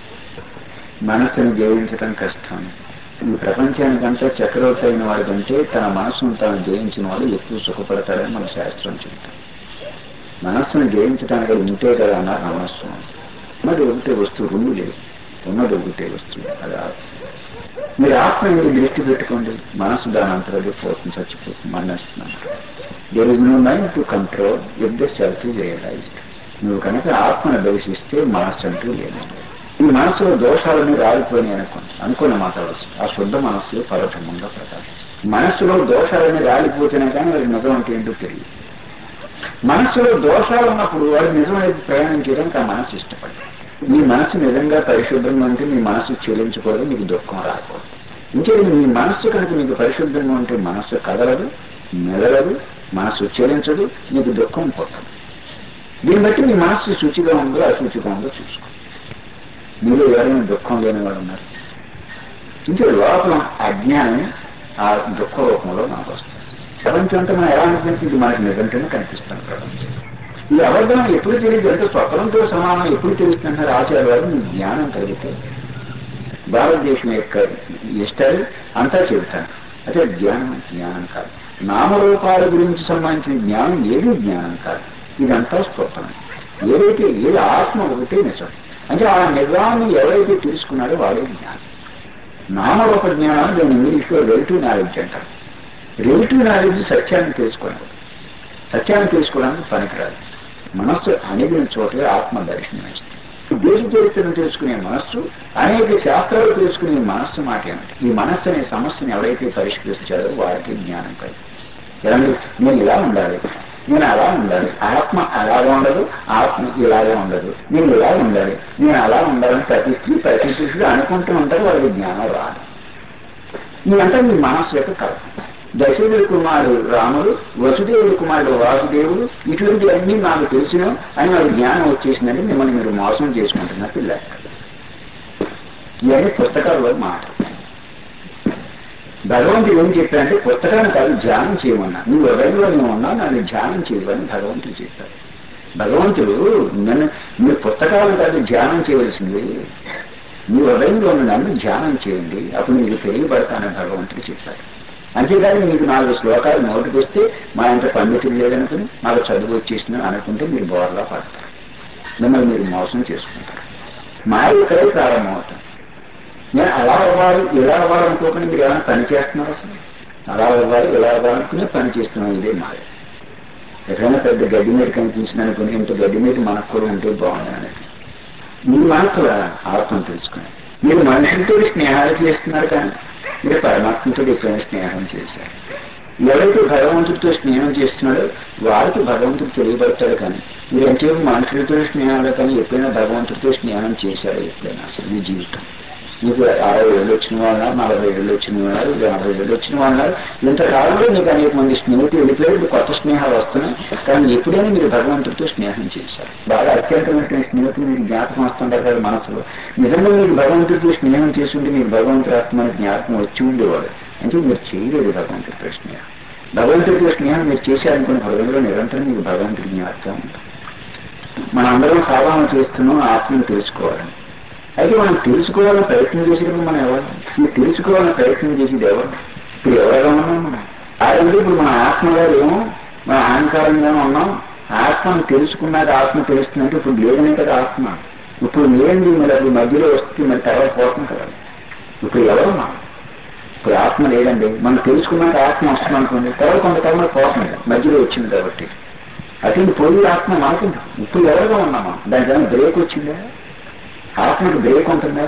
మనస్సును జయించడం కష్టం ఈ ప్రపంచానికంటే చక్రవర్తి అయిన వాడికంటే తన మనస్సును తాను జయించిన వాడు ఎక్కువ సుఖపడతాడని మన శాస్త్రం చెబుతాం మనస్సును జయించడానికి ఉంటే కదా అన్నారు మనస్సు ఉన్నది ఒకటే వస్తువు రెండు లేదు ఉన్నది ఒకటే వస్తువు అది ఆత్మ మీరు ఆత్మ మీద దృష్టి పెట్టుకోండి మనస్సు దాని అంతరది పోతుంది చచ్చిపోతుంది మరణిస్తున్నాను there is no mind to control if the self is realized నువ్వు కనుక ఆత్మను దర్శిస్తే మనస్సు అంటూ లేదు ఈ మనసులో దోషాలన్నీ రాలిపోయినాయి అనుకోండి అనుకున్న మాట వస్తుంది ఆ శుద్ధ మనస్సు పరోక్షంగా ప్రకాశిస్తుంది మనస్సులో దోషాలన్నీ రాలిపోతేనే కానీ వాడికి నిజం అంటే ఏంటో తెలియదు మనస్సులో దోషాలు ఉన్నప్పుడు వాడు నిజమైన ప్రయాణం చేయడానికి ఆ మనసు ఇష్టపడదు మీ మనసు నిజంగా పరిశుద్ధంగా ఉంటే మీ మనసు చెల్లించకూడదు మీకు దుఃఖం రాకూడదు ఇంకే మీ మనస్సు కనుక మీకు పరిశుద్ధంగా ఉంటే మనస్సు కదలదు మెదలదు మనస్సు చెల్లించదు మీకు దుఃఖం పుట్టదు దీన్ని బట్టి మీ మనస్సు శుచిగా ఉందో అశుచిగా ఉందో చూసుకో మీలో ఎవరైనా దుఃఖం లేని వాడు ఉన్నారు ఇంకే లోపల అజ్ఞానం ఆ దుఃఖ రూపంలో మనకు వస్తుంది ప్రపంచం అంతా మనం ఎలా అనిపించింది ఇది మనకి నిజంగానే కనిపిస్తుంది ప్రపంచం ఈ అబద్ధం ఎప్పుడు తెలియదు అంటే స్వప్నంతో సమానం ఎప్పుడు తెలుస్తుంటారు ఆచార్య వారు మీ జ్ఞానం కలిగితే భారతదేశం యొక్క ఇష్టాలు అంతా చెబుతాను అదే జ్ఞానం జ్ఞానం కాదు నామరూపాల గురించి సంబంధించిన జ్ఞానం ఏది జ్ఞానం కాదు ఇదంతా స్వప్నం ఏదైతే ఏది ఆత్మ ఒకటే నిజం అంటే ఆ నిజాన్ని ఎవరైతే తెలుసుకున్నాడో వాడే జ్ఞానం నామరూప జ్ఞానాన్ని దాని ఇంగ్లీష్లో రిలేటివ్ నాలెడ్జ్ అంటారు రిలేటివ్ నాలెడ్జ్ సత్యాన్ని తెలుసుకోవడం సత్యాన్ని తెలుసుకోవడానికి పనికిరాదు మనస్సు అణిగిన చోటే ఆత్మ దర్శనం ఇస్తుంది దేశ చరిత్రను తెలుసుకునే మనస్సు అనేక శాస్త్రాలు తెలుసుకునే మనస్సు మాట ఏమిటి ఈ మనస్సు అనే సమస్యను ఎవరైతే పరిష్కరిస్తాడో వారికి జ్ఞానం కలిగి ఎలాంటి నేను ఇలా ఉండాలి నేను అలా ఉండాలి ఆత్మ అలాగే ఉండదు ఆత్మ ఇలాగే ఉండదు నేను ఇలా ఉండాలి నేను అలా ఉండాలని ప్రతి స్త్రీ ప్రతి పురుషుడు అనుకుంటూ ఉంటారు వాళ్ళకి జ్ఞానం రాదు ఇదంతా మీ మనస్సు యొక్క కల్పన దశరథుడి కుమారుడు రాముడు వసుదేవుడి కుమారుడు వాసుదేవుడు ఇటువంటివన్నీ నాకు తెలిసిన అని నాకు జ్ఞానం వచ్చేసిందంటే మిమ్మల్ని మీరు మోసం చేసుకుంటున్నట్టు లెక్క ఇవన్నీ పుస్తకాల్లో మాట భగవంతుడు ఏం చెప్పాడంటే పుస్తకాన్ని కాదు ధ్యానం చేయమన్నా నువ్వు ఎవరిలో నువ్వు ఉన్నా నన్ను ధ్యానం చేయమని భగవంతుడు చెప్పాడు భగవంతుడు నన్ను మీరు పుస్తకాలను కాదు ధ్యానం చేయవలసింది మీ హృదయంలో ఉన్న నన్ను ధ్యానం చేయండి అప్పుడు మీకు తెలియబడతానని భగవంతుడు చెప్పాడు అంతేగాని మీకు నాలుగు శ్లోకాలు నోటికి వస్తే మా ఇంత పండితులు లేదనుకుని నాకు చదువు వచ్చేసిందని అనుకుంటే మీరు బోర్లా పడతారు మిమ్మల్ని మీరు మోసం చేసుకుంటారు మాయ ఇక్కడే ప్రారంభమవుతాం నేను అలా అవ్వాలి ఇలా అవ్వాలనుకోకుండా మీరు ఏమైనా పని చేస్తున్నారు అసలు అలా అవ్వాలి ఇలా అవ్వాలనుకునే పని చేస్తున్నాం ఇదే మాయ ఎక్కడైనా పెద్ద గడ్డి మీద కనిపించింది అనుకుని ఇంత గడ్డి మీద మనకు కూడా ఉంటే బాగుందని అనిపిస్తుంది మీ మనసులో ఆత్మను తెలుసుకుని మీరు మనుషులతో స్నేహాలు చేస్తున్నారు కానీ మీరు పరమాత్మతో ఎప్పుడైనా స్నేహం చేశారు ఎవరైతే భగవంతుడితో స్నేహం చేస్తున్నాడో వారికి భగవంతుడు తెలియబడతాడు కానీ మీరు ఎంతసేపు మనుషులతో స్నేహాలు కానీ ఎప్పుడైనా భగవంతుడితో స్నేహం చేశారో ఎప్పుడైనా అసలు మీ జీవితం మీకు అరవై ఏళ్ళు వచ్చిన వాళ్ళు నలభై ఏళ్ళు వచ్చిన వాళ్ళు ఎనభై ఏళ్ళు వచ్చిన వాళ్ళు ఇంతకాలంలో మీకు అనేక మంది స్నేహితులు వెళ్ళిపోయారు ఇప్పుడు కొత్త స్నేహాలు వస్తున్నాయి కానీ ఎప్పుడైనా మీరు భగవంతుడితో స్నేహం చేశారు బాగా అత్యంతమైనటువంటి స్నేహితులు మీకు జ్ఞాపకం వస్తుంటారు కదా మనసులో నిజంగా మీకు భగవంతుడితో స్నేహం చేస్తుంటే మీకు భగవంతుడి ఆత్మ జ్ఞాపకం వచ్చి ఉండేవాడు అంటే మీరు చేయలేదు భగవంతుడితో స్నేహం భగవంతుడితో స్నేహం మీరు చేశారనుకున్న హృదయంలో నిరంతరం మీకు భగవంతుడి జ్ఞాపకం ఉంటుంది మనందరం సాధన చేస్తున్నాం ఆత్మను తెలుసుకోవాలని అయితే మనం తెలుసుకోవాలని ప్రయత్నం చేసేటప్పుడు మనం ఎవరు ఈ తెలుసుకోవాలని ప్రయత్నం చేసేది ఎవరు ఇప్పుడు ఎవరైనా ఉన్నాం మనం అదంటే ఇప్పుడు మన ఆత్మగా ఏమో మన అహంకారంగానే ఉన్నాం ఆత్మను తెలుసుకున్నాక ఆత్మ తెలుస్తుందంటే ఇప్పుడు లేదనే కదా ఆత్మ ఇప్పుడు లేనిది మరి అది మధ్యలో వస్తుంది మరి తర్వాత పోతుంది కదా ఇప్పుడు ఎవరు మనం ఇప్పుడు ఆత్మ లేదండి మనం తెలుసుకున్నాక ఆత్మ వస్తుంది అనుకోండి తర్వాత కొంతకాలంలో పోతుంది మధ్యలో వచ్చింది కాబట్టి అటు పోయి ఆత్మ మనకుంది ఇప్పుడు ఎవరుగా ఉన్నామా దానికి ఏమైనా బ్రేక్ వచ్చిందా ఆత్మకు బ్రేక్ ఉంటుందా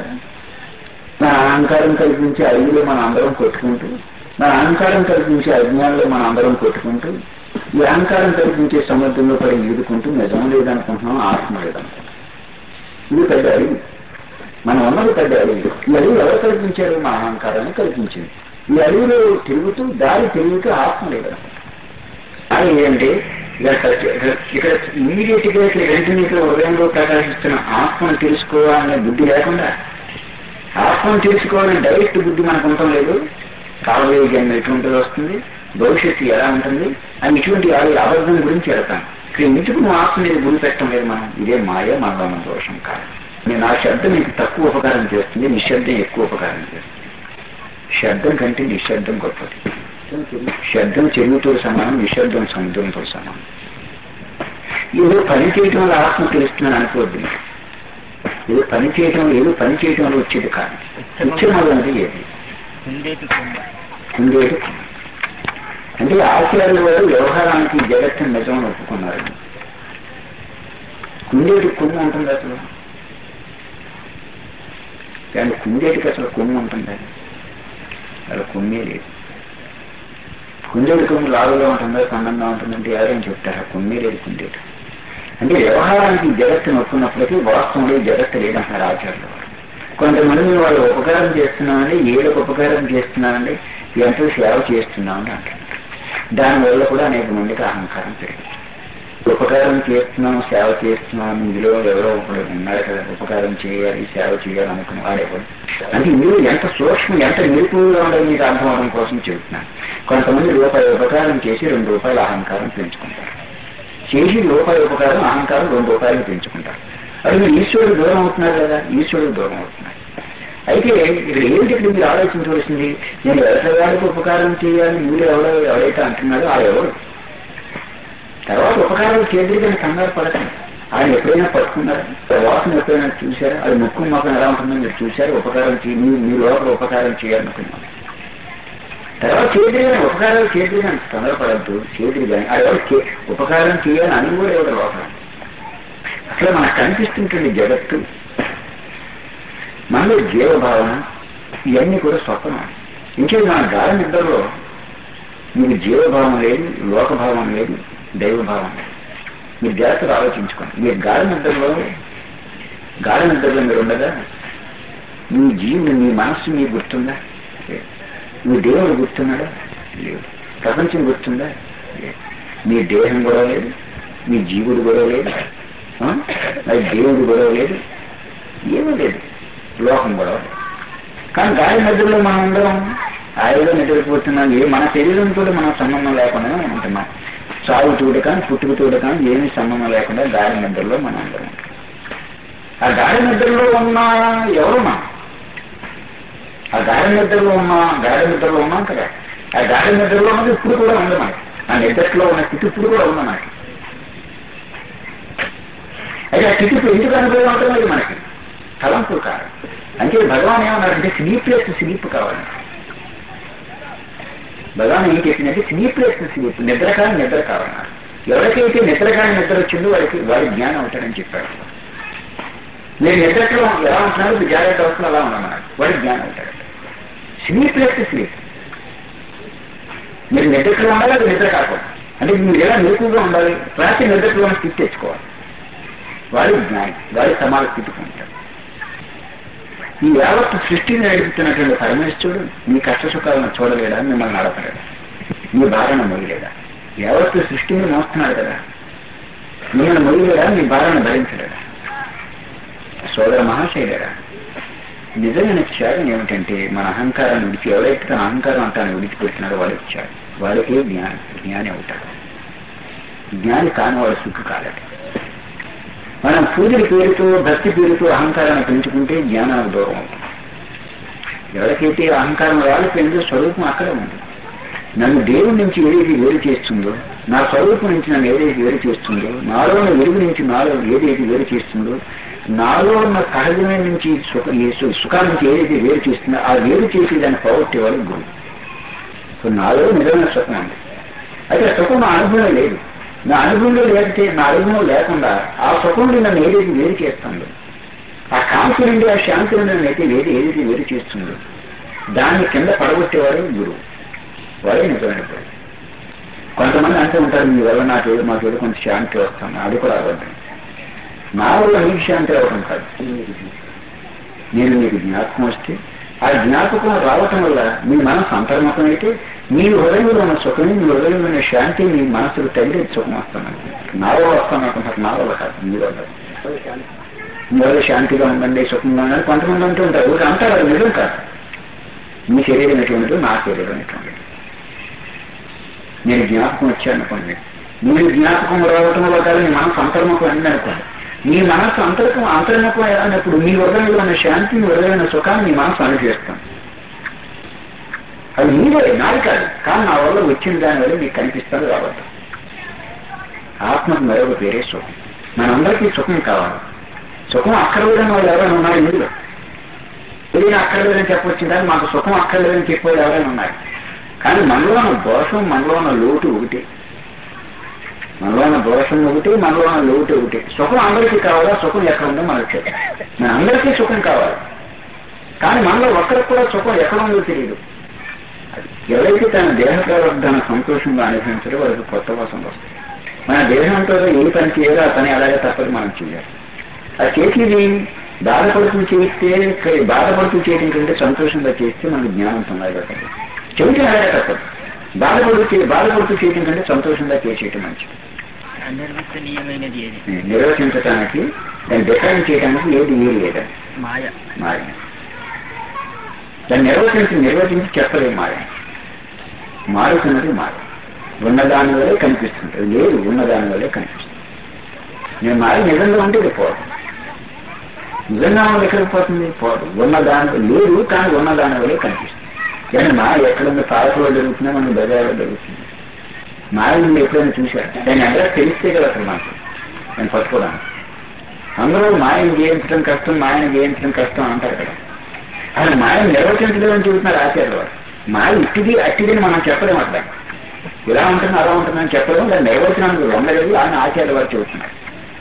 నా అహంకారం కల్పించే అడవిలో మన అందరం కొట్టుకుంటూ నా అహంకారం కల్పించే అజ్ఞానంలో మన అందరం కొట్టుకుంటూ ఈ అహంకారం కల్పించే సముద్రంలో పడి ఈదుకుంటూ నిజం లేదనుకుంటున్నాం ఆత్మ లేదనుకుంటున్నాం ఇది పెద్ద అడవి మనం ఉన్నది పెద్ద అడవి ఈ అడవి ఎవరు కల్పించారు మా అహంకారాన్ని కల్పించింది ఈ అడవిలో తిరుగుతూ దారి తిరుగుతూ ఆత్మ లేదనుకుంటున్నాం అది ఏంటి ఇక్కడ ఇమీడియట్ గా ఇక్కడ వెంటనే ఇక్కడ హృదయంలో ప్రకాశిస్తున్న ఆత్మను తెలుసుకోవాలనే బుద్ధి లేకుండా ఆత్మను తెలుసుకోవాలని డైరెక్ట్ బుద్ధి మనకు ఉండటం లేదు రాబోయే జన్మ ఎటువంటిది వస్తుంది భవిష్యత్తు ఎలా ఉంటుంది అని ఇటువంటి వాళ్ళ అబద్ధం గురించి వెళ్తాం ఇక్కడ ఎందుకు నువ్వు ఆత్మ మీద గురి పెట్టడం లేదు మనం ఇదే మాయ మనలో ఉన్న దోషం కాదు నేను ఆ శబ్దం నీకు తక్కువ ఉపకారం చేస్తుంది నిశ్శబ్దం ఎక్కువ ఉపకారం చేస్తుంది శబ్దం కంటే నిశ్శబ్దం గొప్పది శబ్దం చెరువుతో సమానం నిశ్శబ్దం సముద్రంతో సమానం ఏదో పని చేయటం వల్ల ఆత్మ తెలుస్తుందని అనుకోవద్దు ఏదో పని చేయటం ఏదో పని చేయటం వల్ల వచ్చేది కాదు నిత్యం అనేది ఏది కుందేటి కుండ ఉండేది అంటే ఆచార్యుల వారు వ్యవహారానికి జగత్తుని నిజం ఒప్పుకున్నారు కుందేటి కొమ్ము ఉంటుంది అసలు కానీ కుందేటికి అసలు కొమ్ము ఉంటుంది అసలు కొమ్మే లేదు కుందేటి కొమ్ము లావుగా ఉంటుందా సన్నంగా ఉంటుందంటే ఎవరైనా చెప్తారు కొమ్మే లేదు కుందేటి అంటే వ్యవహారానికి జగత్తును ఒప్పుకున్నప్పటికీ వాస్తవంలో జగత్తు లేదంటున్నారు ఆచార్యులు వారు కొంతమంది వాళ్ళు ఉపకారం చేస్తున్నామండి ఏళ్ళకు ఉపకారం చేస్తున్నామండి ఎంతో సేవ చేస్తున్నామని అంటున్నారు దానివల్ల కూడా అనేక మందికి అహంకారం పెరిగింది ఉపకారం చేస్తున్నాం సేవ చేస్తున్నాం ఇందులో ఎవరో ఒకడు ఉన్నారు కదా ఉపకారం చేయాలి సేవ చేయాలి అనుకున్న వాడెవరు అంటే ఇందులో ఎంత సూక్ష్మం ఎంత నిరుపుగా ఉండదు మీకు అర్థం అవడం కోసం చెబుతున్నాను కొంతమంది రూపాయి ఉపకారం చేసి రెండు రూపాయల అహంకారం పెంచుకుంటారు చేసి రూపాయి ఉపకారం అహంకారం రెండు రూపాయలు పెంచుకుంటారు అది మీరు ఈశ్వరుడు దూరం అవుతున్నారు కదా ఈశ్వరుడు దూరం అవుతున్నారు అయితే ఇక్కడ ఏమిటి ఇక్కడ మీరు ఆలోచించవలసింది నేను వ్యవసాయానికి ఉపకారం చేయాలని మీరు ఎవరో ఎవరైతే అంటున్నారో ఆ ఎవరు తర్వాత ఉపకారాలు చేద్దరికని కంగారు పడకండి ఆయన ఎప్పుడైనా పట్టుకున్నారు వాసన ఎప్పుడైనా చూశారా అది ముక్కు మొక్కం ఎలా ఉంటుందో మీరు చూశారు ఉపకారం చేయ మీ మీ లోపల ఉపకారం చేయాలనుకున్నాను తర్వాత చేతిరిగా ఉపకారాలు చేతిరిగా తొందరపడద్దు చేతిరిగా అది ఎవరు చే- ఉపకారం చేయాలని అని కూడా ఎవరు లోపల అసలు మనకు కనిపిస్తుంటుంది జగత్తు మనలో జీవభావన ఇవన్నీ కూడా స్వప్నం ఇంకే మన గాఢ నిద్రలో మీకు జీవభావం లేదు లోకభావం లేదు దైవభావం లేదు మీరు జాగ్రత్తగా ఆలోచించుకోండి మీరు గాఢ నిద్రలో గాఢ నిద్రలో మీరు ఉండగా మీ జీవుడు మీ మనస్సు మీకు గుర్తుందా లేదు. మీ దేవుడు గుర్తున్నాడా లేదు ప్రపంచం గుర్తుందా లేదు మీ దేహం కూడా లేదు మీ జీవుడు కూడా లేదు ఆ? మరి దేవుడు కూడా లేదు ఏమీ లేదు లోకం కూడా లేదు కానీ గాలి నిద్రలో మనం అందరం హాయిగా నిద్రపోతున్నాం ఏ మన శరీరంతో మనం సంబంధం లేకుండా ఉంటున్నాం చావుతోడు కానీ పుట్టుకతోడు కానీ ఏమీ సంబంధం లేకుండా గాలి నిద్రలో మనం అందరం ఉంటాం. ఆ గాలి నిద్రలో ఉన్న ఎవరు మనం ఆ గాఢ నిద్రలో ఉన్నా గాఢ నిద్రలో ఉన్నాం కదా ఆ గాఢ నిద్రలో ఉన్నది ఇప్పుడు కూడా ఉంది మనకి ఆ నిద్రలో ఉన్న స్థితి ఇప్పుడు కూడా ఉంది మనకి అయితే ఆ స్థితి ఇప్పుడు ఎందుకు అనుభవం అవుతున్నది మనకి తలంపులు కాదు అంటే భగవాన్ ఏమన్నారంటే స్లీప్లెస్ స్లీప్ కావాలి భగవాన్ ఏం చెప్పిందంటే స్లీప్లెస్ స్లీప్ నిద్ర కాని నిద్ర కావాలన్నారు ఎవరికైతే నిద్ర కాని నిద్ర వచ్చిందో వాడికి వాడి జ్ఞానం అవుతాడని చెప్పాడు మీరు నిద్రలో ఎలా ఉంటున్నారు ఇప్పుడు జాగ్రత్త అవసరం అలా ఉన్నామన్నారు వాడి జ్ఞానం అవుతాడు స్లీప్లెస్ స్లీప్ మీరు నిద్రలో ఉండాలి అది నిద్ర కాకూడదు అంటే మీరు ఎలా మెలకుగా ఉండాలి రాత్రి నిద్రలో స్థితి తెచ్చుకోవాలి వాడి జ్ఞాని వాడి సమాన స్థితికి ఉంటాడు ఈ యావత్ సృష్టిని నడుపుతున్నటువంటి పరమేశ్వరుడు మీ కష్ట సుఖాలను చూడలేడా మిమ్మల్ని నడపలేడా మీ భారణ మొయ్యలేదా యావత్ సృష్టిని మోస్తున్నాడు కదా మిమ్మల్ని మొయ్యలేడా మీ భారణ భరించలేడా సోదర మహాశైలరా నిజమైన త్యాగం ఏమిటంటే మన అహంకారాన్ని విడిచి ఎవరైతే తన అహంకారం అంతాన్ని విడిచిపెడుతున్నాడో వాడు ఇచ్చాడు వాడికే జ్ఞాని జ్ఞాని అవుతాడు జ్ఞాని కాని వాడు సుఖు కాలేడు మనం పూజల పేరుతో భక్తి పేరుతో అహంకారాన్ని పెంచుకుంటే జ్ఞానానికి దూరం అవుతుంది ఎవరికైతే అహంకారం రాలిపోయిందో స్వరూపం అక్కడే ఉంది నన్ను దేవుడి నుంచి ఏదైతే వేరు చేస్తుందో నా స్వరూపం నుంచి నన్ను ఏదైతే వేరు చేస్తుందో నాలో ఉన్న వెలుగు నుంచి నాలో ఏదైతే వేరు చేస్తుందో నాలో ఉన్న సహజమైన నుంచి సుఖ ఈ సు- సుఖాల నుంచి ఏదైతే వేరు చేస్తుందో ఆ వేరు చేసి దాన్ని పోగొట్టేవాడు గురువు ఇప్పుడు నాలో నిజమైన సుఖం ఉంది అయితే ఆ సుఖం నా అనుభవం లేదు నా అనుభవంలో లేకపోతే నా అనుభవం లేకుండా ఆ సుఖం నుండి నన్ను ఏదైతే వేరు చేస్తుందో ఆ కాంతి నుండి ఆ శాంతి నుండి నన్ను అయితే ఏది ఏదైతే వేరు చేస్తుందో దాన్ని కింద పడగొట్టేవాడే గురువు వాడే నిజమైన గురువు కొంతమంది అంటూ ఉంటారు మీ వల్ల నాకు ఏదో మాకు ఏదో కొంచెం శాంతి వస్తుంది అది కూడా అవ్వద్దు నా వల్ల మీకు శాంతి అవ్వడం కాదు నేను మీకు జ్ఞాపకం వస్తే ఆ జ్ఞాపకం రావటం వల్ల మీ మనసు అంతర్ముఖం అయితే మీ హృదయంలో ఉన్న సుఖమే మీ హృదయంలో ఉన్న శాంతి మీ మనసుకు తగిలే సుఖం వస్తున్నాను నా వల్ల వస్తాను అనుకుంటారు నా వల్ల కాదు మీ వల్ల మీ వల్ల శాంతిగా ఉండండి సుఖంగా ఉండండి కొంతమంది అంటూ ఉంటారు ఊరికి అంటారు అది నిజం కాదు మీ శరీరం ఎటువంటిదో నా శరీరం ఎటువంటిది నేను జ్ఞాపకం వచ్చాను అనుకోండి మీరు జ్ఞాపకం రావటం వల్ల కాదు మీ మనసు అంతర్ముఖం అయింది అనుకోండి మీ మనసు అంతర్కం అంతర్ముఖం అయినప్పుడు మీ హృదయంలో ఉన్న శాంతి మీ హృదయంలో ఉన్న సుఖాన్ని మీ మనసు అనుభవిస్తాను అది మీరే నాది కాదు కానీ నా వల్ల వచ్చిన దానివల్ల మీకు కనిపిస్తారు కాబట్టి ఆత్మకు మరొక పేరే సుఖం మనందరికీ సుఖం కావాలి సుఖం అక్కర్లేదని వాళ్ళు ఎవరైనా ఉన్నారు ఇందులో ఏదైనా అక్కర్లేదని చెప్పొచ్చిందా మాకు సుఖం అక్కర్లేదని చెప్పేవాళ్ళు ఎవరైనా ఉన్నారు కానీ మనలో ఉన్న దోషం మనలో ఉన్న లోటు ఒకటి మనలో ఉన్న దోషం ఒకటి మనలో ఉన్న లోటు ఒకటి సుఖం అందరికీ కావాలా సుఖం ఎక్కడ ఉందో మనకు తెలియదు మన అందరికీ సుఖం కావాలి కానీ మనలో ఒక్కరికి కూడా సుఖం ఎక్కడ ఉందో తెలియదు ఎవరైతే తన దేహ ప్రవర్ధన సంతోషంగా అనుభవించారో వారికి కొత్త వాసనలు వస్తాయి మన దేహంతో ఏ పని చేయాలో ఆ పని అలాగే తప్పదు మనం చేయాలి అది చేసేది బాధపడుతూ చేస్తే బాధపడుతూ చేయడం కంటే సంతోషంగా చేస్తే మనకు జ్ఞానం తొందరగా కదా చేయటం అలాగే తప్పదు బాధపడుతూ బాధపడుతూ చేయడం కంటే సంతోషంగా చేసేయటం మంచిది అనిర్వచనీయమైనది ఏది నిర్వచించడానికి దాన్ని డిఫైన్ చేయడానికి ఏది ఏది లేదా మాయ మాయ దాన్ని నిర్వచించి నిర్వచించి చెప్పలేము మాయ మారుతున్నది మాయ ఉన్నదాని వల్లే కనిపిస్తుంది అది లేదు ఉన్నదాని వల్లే కనిపిస్తుంది నేను మాయ నిజంగా ఉంటే ఇది పోదు నిజంగా ఉన్నది ఎక్కడికి పోతుంది పోదు ఉన్నదాని లేదు కానీ ఉన్నదాని వల్లే కనిపిస్తుంది కానీ మాయ ఎక్కడుంది పాలకులో జరుగుతుందో మనకి బజార్లో జరుగుతుంది మాయ మీరు ఎప్పుడైనా చూశారు దాని అడ్రస్ తెలిస్తే కదా అసలు మనకు నేను పట్టుకోవడానికి అందరూ మాయను జయించడం కష్టం మాయను జయించడం కష్టం అంటారు కదా అసలు మాయను నిర్వచించడం అని చెబుతున్నారు ఆచార్యులు వారు మాయ ఇట్టిది అట్టిదని మనం చెప్పలేం అట్లా ఇలా ఉంటుంది అలా ఉంటుందని చెప్పలేము దాని నిర్వచనానికి ఉండలేదు అని ఆచార్యులు వారు చెబుతున్నారు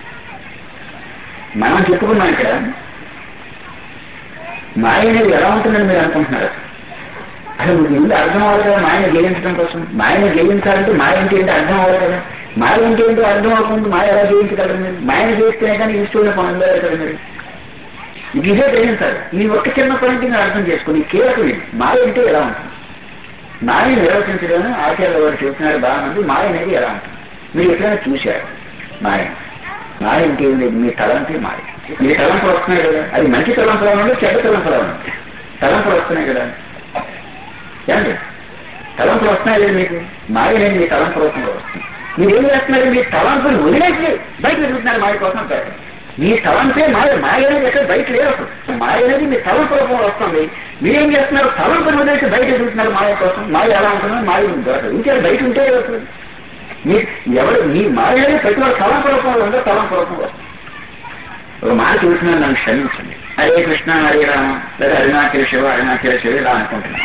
మనం చెప్పుకున్నాం ఇక్కడ మాయ అనేది ఎలా ఉంటుందని మీరు అనుకుంటున్నారు అసలు అసలు మీకు ఇల్లు అర్థం అవ్వదు కదా మాయను జయించడం కోసం మాయను జయించాలంటే మాయ అంటే ఏంటో అర్థం అవ్వదు కదా మాయ అంటే ఏంటో అర్థం అవ్వకుండా మాయ ఎలా జయించగలరు మీరు మాయను చేస్తేనే కానీ ఇష్టమైన పనులు కదా మీరు ఇది ఇదే గ్రహించాలి ఈ ఒక్క చిన్న పాయింట్ మీరు అర్థం చేసుకోండి కీలకం ఇది మాయ అంటే ఎలా ఉంటుంది మాయని నిర్వచించడం ఆచార్య వారు చెబుతున్నారు బాగా మంది మాయ అనేది ఎలా ఉంటుంది మీరు ఎప్పుడైనా చూశారు మాయ మాయ అంటే ఏం లేదు మీ తలంపే మాయ మీ తలంపులు వస్తున్నాయి కదా అది మంచి తలంపులు ఉండే చెడ్డ తలంపులు ఉండే తలంపులు వస్తున్నాయి కదా ఏమండి తలంపులు వస్తున్నాయి లేదు మీకు మాయ అనేది మీ తలంపు రూపంలో వస్తుంది మీరు ఏం చేస్తున్నారు మీ తలంపులు వదిలేసి బయట వెతుకుతున్నారు మాయ కోసం కాదు మీ తలంపే మాయ మాయ అనేది ఎక్కడ బయట లేదు అసలు మాయ అనేది మీ తలంపు రూపంలో వస్తుంది మీరేం చేస్తున్నారు తలంపులు వదిలేసి బయట వెతుకుతున్నారు మాయ కోసం మాయ ఎలా ఉంటుందో మాయ దొరకదు ఇంకేం బయట ఉంటే కదా అసలు మీ ఎవరు మీ మాయ అనేది ప్రతి ఒక్క తలంపు రూపంలో ఉందో తలంపు రూపంలో వస్తుంది ఒక మాట చూస్తున్నాను నన్ను క్షమించండి హరే కృష్ణ హరే రామ లేదా అరుణాచల శివ అరుణాచల శివ ఇలా అనుకుంటున్నాను